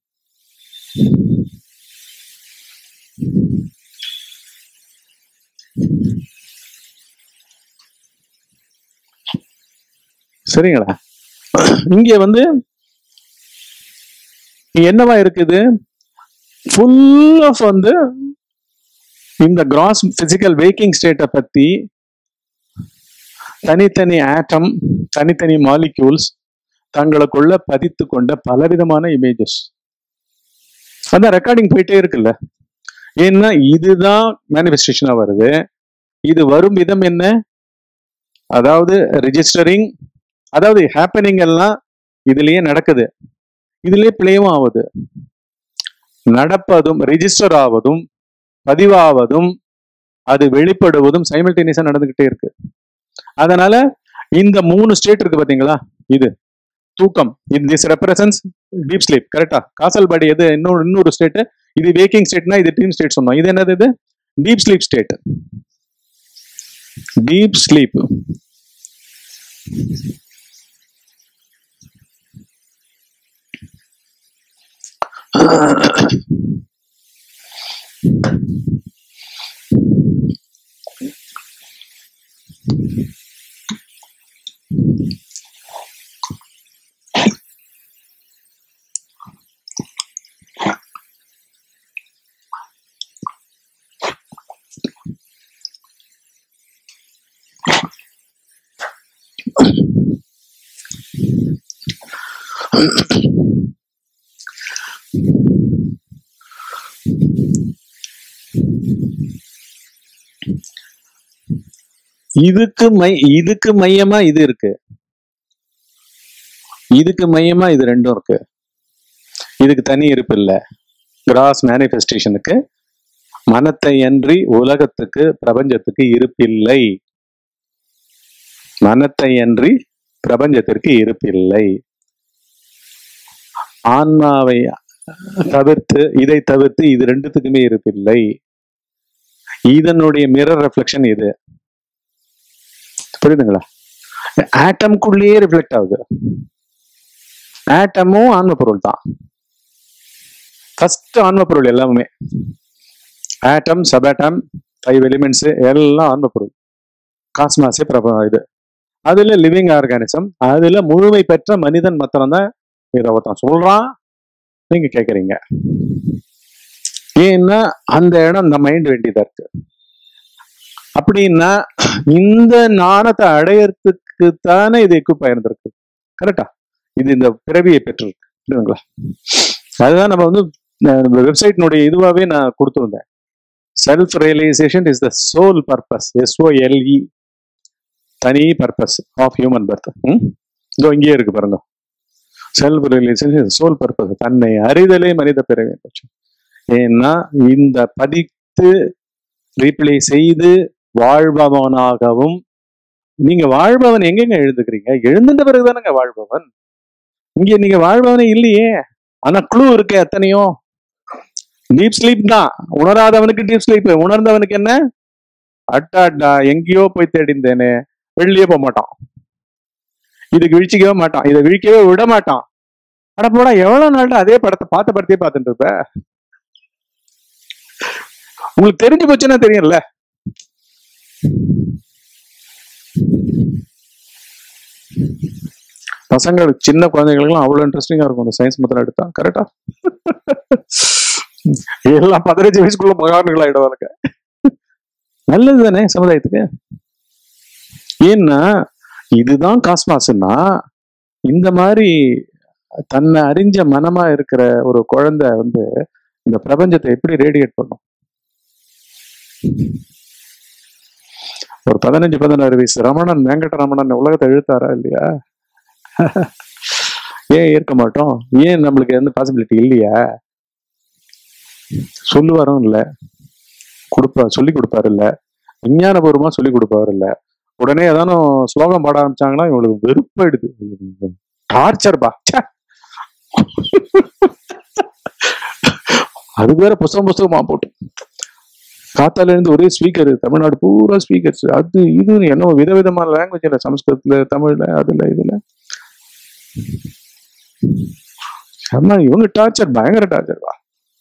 சரிங்களா இங்க வந்து என்னவா இருக்குது ஃபுல் ஆஃப் வந்து இந்த கிராஸ் பிசிக்கல் வேக்கிங் ஸ்டேட்டை பத்தி தனித்தனி ஆட்டம் தனித்தனி மாலிக்யூல்ஸ் தங்களுக்குள்ள பதித்து கொண்ட பலவிதமான இமேஜஸ் அதான் ரெக்கார்டிங் போயிட்டே இருக்குல்ல ஏன்னா இதுதான் மேனிஃபெஸ்டேஷனா வருது இது வரும் விதம் என்ன அதாவது ரிஜிஸ்டரிங் அதாவது ஹேப்பனிங் எல்லாம் இதுலயே நடக்குது இதுலயே பிளேவும் ஆகுது நடப்பதும் ரிஜிஸ்டர் ஆவதும் பதிவாவதும் அது வெளிப்படுவதும் சைமல்டேனியஸா நடந்துகிட்டே இருக்கு அதனால இந்த மூணு ஸ்டேட் இருக்கு பாத்தீங்களா இது தூக்கம் இது திஸ் ரெப்ரசன்ஸ் டீப் ஸ்லீப் கரெக்டா காசல் பாடி எது இன்னொரு இன்னொரு ஸ்டேட் இது வேக்கிங் ஸ்டேட்னா இது ட்ரீம் ஸ்டேட் சொன்னோம் இது என்னது இது deep sleep state deep sleep இதுக்கு மை இதுக்கு மையமா இது இருக்கு இதுக்கு மையமா இது ரெண்டும் இருக்கு இதுக்கு தனி இருப்பு இல்ல கிராஸ் மேனிஃபெஸ்டேஷனுக்கு மனத்தை அன்றி உலகத்துக்கு பிரபஞ்சத்துக்கு இருப்பில்லை மனத்தை அன்றி பிரபஞ்சத்திற்கு இருப்பில்லை ஆன்மாவை தவிர்த்து இதை தவிர்த்து இது ரெண்டுத்துக்குமே இருப்பில்லை இதனுடைய மிரர் ரெஃப்ளெக்ஷன் இது புரியுதுங்களா ஆட்டம்குள்ளேயே ரிஃப்ளெக்ட் ஆகுது ஆட்டமும் ஆன்ம பொருள் தான் ஃபர்ஸ்ட் ஆன்ம பொருள் எல்லாமே ஆட்டம் சபாட்டம் ஃபைவ் எலிமெண்ட்ஸ் எல்லாம் ஆன்ம பொருள் காஸ்மாஸே பிரப இது அதுல லிவிங் ஆர்கானிசம் அதுல முழுமை பெற்ற மனிதன் மாத்திரம்தான் இதை ஒருத்தன் சொல்றான் நீங்க கேக்குறீங்க ஏன்னா அந்த இடம் அந்த மைண்ட் வேண்டியதா இருக்கு அப்படின்னா இந்த ஞானத்தை அடையறதுக்கு தானே இது எக்யூப் ஆயிருந்திருக்கு கரெக்டா இது இந்த பிறவியை பெற்றிருக்கு புரியுதுங்களா அதுதான் நம்ம வந்து வெப்சைட்னுடைய இதுவாகவே நான் கொடுத்துருந்தேன் self realization is the sole purpose S O L E தனி பர்பஸ் ஆஃப் ஹியூமன் பர்த் இதோ இங்கேயே இருக்கு பாருங்க செல்ஃப் ரியலைசேஷன் சோல் பர்பஸ் தன்னை அறிதலே மனித பிறவி பட்சம் ஏன்னா இந்த பதித்து ரீப்ளே செய்து வாழ்பவனாகவும் நீங்க வாழ்பவன் எங்கெங்க எழுதுக்கிறீங்க எழுந்துட்ட பிறகுதானங்க வாழ்பவன் இங்க நீங்க வாழ்பவனே இல்லையே ஆனா க்ளூ இருக்கு எத்தனையோ டீப் ஸ்லீப் தான் உணராதவனுக்கு டீப் ஸ்லீப் உணர்ந்தவனுக்கு என்ன அட்டாட்டா எங்கேயோ போய் தேடிந்தேனே வெளியே போக மாட்டான் இதுக்கு விழிச்சிக்கவே மாட்டான் இதை விழிக்கவே விட மாட்டான் அட போடா எவ்வளவு நாள்டா அதே படத்தை பார்த்த படத்தையே பார்த்துட்டு இருப்ப உங்களுக்கு தெரிஞ்சு போச்சுன்னா தெரியும்ல பசங்க சின்ன குழந்தைகளுக்குலாம் அவ்வளவு இன்ட்ரெஸ்டிங்கா இருக்கும் அந்த சயின்ஸ் மத்திரம் எடுத்தா கரெக்டா எல்லாம் பதினஞ்சு வயசுக்குள்ள மகான்கள் ஆயிடுவாங்க நல்லது தானே சமுதாயத்துக்கு ஏன்னா இதுதான் காஸ்மாஸ்னா இந்த மாதிரி தன்னை அறிஞ்ச மனமா இருக்கிற ஒரு குழந்தை வந்து இந்த பிரபஞ்சத்தை எப்படி ரேடியேட் பண்ணும் ஒரு பதினஞ்சு பதினாறு வயசு ரமணன் வெங்கட ரமணன் உலகத்தை இழுத்தாரா இல்லையா ஏன் ஏற்க மாட்டோம் ஏன் நம்மளுக்கு எந்த பாசிபிலிட்டி இல்லையா சொல்லுவாரும் இல்ல கொடுப்பா சொல்லி கொடுப்பாரு இல்ல விஞ்ஞானபூர்வமா சொல்லி கொடுப்பாரு இல்ல உடனே ஏதானும் ஸ்லோகம் பாட ஆரம்பிச்சாங்கன்னா இவங்களுக்கு வெறுப்பாயிடுது டார்ச்சர் பா ச்சே. அது வேற புஸ்தகம் புஸ்தகமா போட்டு காத்தால இருந்து ஒரே ஸ்பீக்கர் தமிழ்நாடு பூரா ஸ்பீக்கர்ஸ் அது இது என்ன விதவிதமான லாங்குவேஜ்ல சமஸ்கிருதத்துல தமிழ்ல அதுல இதுல செம்ம இவங்க டார்ச்சர் பயங்கர டார்ச்சர் வா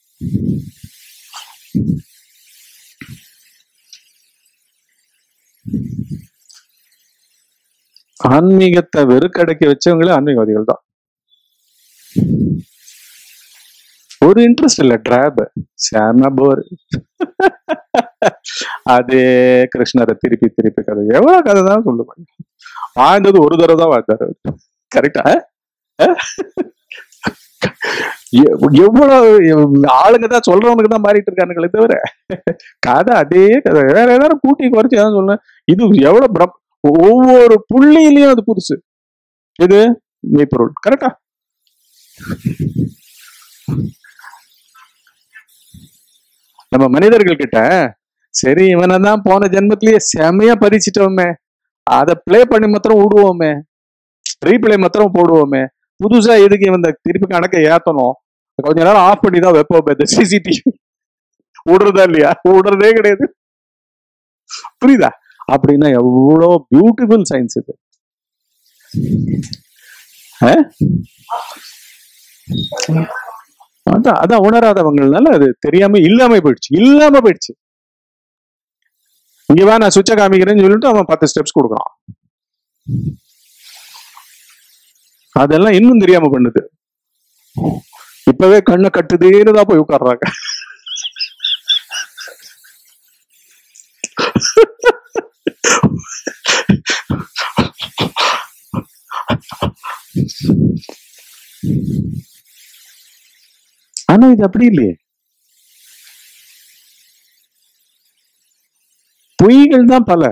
ஆன்மீகத்தை வெறுக்கடக்கி வச்சவங்களே ஆன்மீகவாதிகள் தான் ஒரு இன்ட்ரெஸ்ட் இல்ல டிராப் செம போர் அதே கிருஷ்ணரை திருப்பி திருப்பி கதை எவ்வளவு கதை தான் சொல்லுவாங்க வாழ்ந்தது ஒரு தடவை தான் வாழ்ந்தாரு கரெக்டா எவ்வளவு ஆளுங்க தான் சொல்றவனுக்கு தான் மாறிட்டு இருக்கானுங்களே தவிர கதை அதே கதை வேற ஏதாவது கூட்டி குறைச்சி ஏதாவது சொல்ல இது எவ்வளவு பிரம் ஒவ்வொரு புள்ளியிலையும் அது புதுசு இது மெய்ப்பொருள் கரெக்டா நம்ம மனிதர்கள் கிட்ட சரி இவனை தான் போன ஜென்மத்திலேயே செமையா பதிச்சிட்டோமே அதை ப்ளே பண்ணி மாத்திரம் விடுவோமே ரீப்ளே மாத்திரம் போடுவோமே புதுசா எதுக்கு இவன் இந்த திருப்பி கணக்கை ஏத்தணும் கொஞ்ச நேரம் ஆஃப் பண்ணி தான் வைப்போம் இந்த சிசிடிவி விடுறதா இல்லையா விடுறதே கிடையாது புரியுதா அப்படின்னா எவ்வளோ பியூட்டிஃபுல் சயின்ஸ் இது அஹ்? அதான் அதான் உணராதவங்கனால அது தெரியாம இல்லாம போயிடுச்சு இல்லாம போயிடுச்சு இங்க வா நான் சுவிட்ச காமிக்கிறேன்னு சொல்லிட்டு அவன் பத்து ஸ்டெப்ஸ் கொடுக்குறான் அதெல்லாம் இன்னும் தெரியாம பண்ணுது இப்பவே கண்ணை கட்டுதேன்னு தான் போய் உட்கார்றாங்க ஆனா இது அப்படி இல்லையே பொய்கள் தான் பல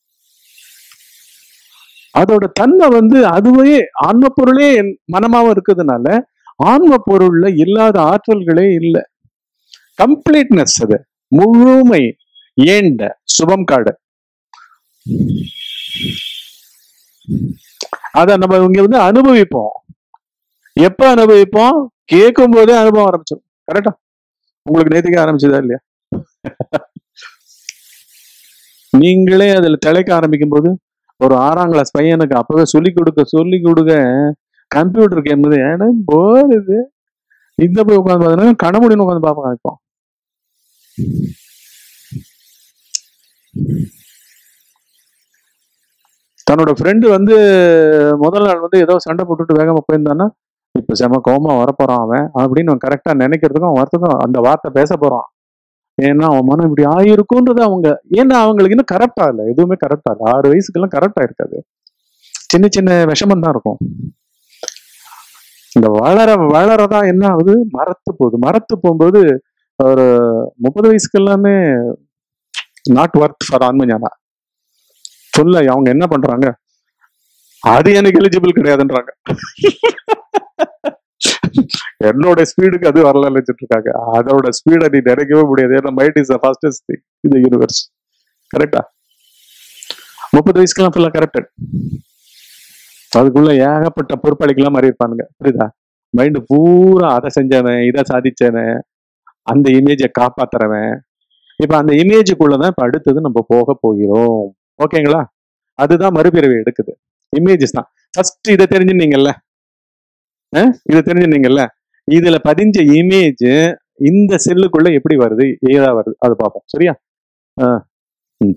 அதோட தன்மை வந்து அதுவே ஆன்ம பொருளே என் மனமாவும் இருக்கிறதுனால ஆன்ம பொருள்ல இல்லாத ஆற்றல்களே இல்லை கம்ப்ளீட்னஸ் அது முழுமை ஏண்ட சுபம் காடு அத நம்ம இங்க வந்து அனுபவிப்போம் எப்ப அனுபவிப்போம் கேட்கும் போதே அனுபவம் ஆரம்பிச்சிடும் கரெக்டா உங்களுக்கு நேத்துக்கே ஆரம்பிச்சதா இல்லையா நீங்களே அதுல திளைக்க ஆரம்பிக்கும் போது ஒரு ஆறாம் கிளாஸ் பையனுக்கு அப்பவே சொல்லி கொடுக்க சொல்லி கொடுக்க கம்ப்யூட்டர் கேம் ஏன்னா போர் இது இந்த போய் உட்காந்து பார்த்தீங்கன்னா கணமுடின்னு உட்காந்து பார்ப்போம் இப்போ தன்னோட ஃப்ரெண்டு வந்து முதல் நாள் வந்து ஏதோ சண்டை போட்டுட்டு வேகமா போயிருந்தான்னா இப்ப செம கோமா வரப்போறான் அவன் அப்படின்னு அவன் கரெக்டா நினைக்கிறதுக்கும் அவன் வரத்துக்கும் அந்த வார்த்தை பேச போறான் ஏன்னா அவன் மனம் இப்படி ஆயிருக்குன்றது அவங்க ஏன்னா அவங்களுக்கு இன்னும் கரெக்டா இல்லை எதுவுமே கரெக்டா இல்லை ஆறு வயசுக்கெல்லாம் கரெக்டா இருக்காது சின்ன சின்ன விஷமம் தான் இருக்கும் இந்த வளர வளரதான் என்ன ஆகுது மரத்து போகுது மரத்து போகும்போது ஒரு முப்பது வயசுக்கு எல்லாமே நாட் ஒர்த் ஃபார் ஆன்மஞானா சொல்ல அவங்க என்ன பண்றாங்க அது எனக்கு எலிஜிபிள் கிடையாதுன்றாங்க என்னோட ஸ்பீடுக்கு அது வரல வச்சுட்டு இருக்காங்க அதோட ஸ்பீடை நீ நினைக்கவே முடியாது ஏன்னா mind is the fastest thing இந்த யூனிவர்ஸ் கரெக்டா முப்பது வயசுக்கெல்லாம் ஃபுல்லா கரெக்டட் அதுக்குள்ள ஏகப்பட்ட பொறுப்பாளிக்கெல்லாம் மாறி இருப்பானுங்க புரியுதா மைண்டு பூரா அதை செஞ்சவன் இதை சாதிச்சவன் அந்த இமேஜை காப்பாத்துறவன் இப்ப அந்த இமேஜுக்குள்ளதான் இப்ப அடுத்தது நம்ம போக போகிறோம் ஓகேங்களா அதுதான் மறுபிறவி எடுக்குது இமேஜஸ் தான் ஃபர்ஸ்ட் இதை தெரிஞ்சுனீங்கல்ல அஹ் இதை தெரிஞ்சுனீங்கல்ல இதுல பதிஞ்ச இமேஜ் இந்த செல்லுக்குள்ள எப்படி வருது ஏதா வருது அது பார்ப்போம் சரியா ஆ ம்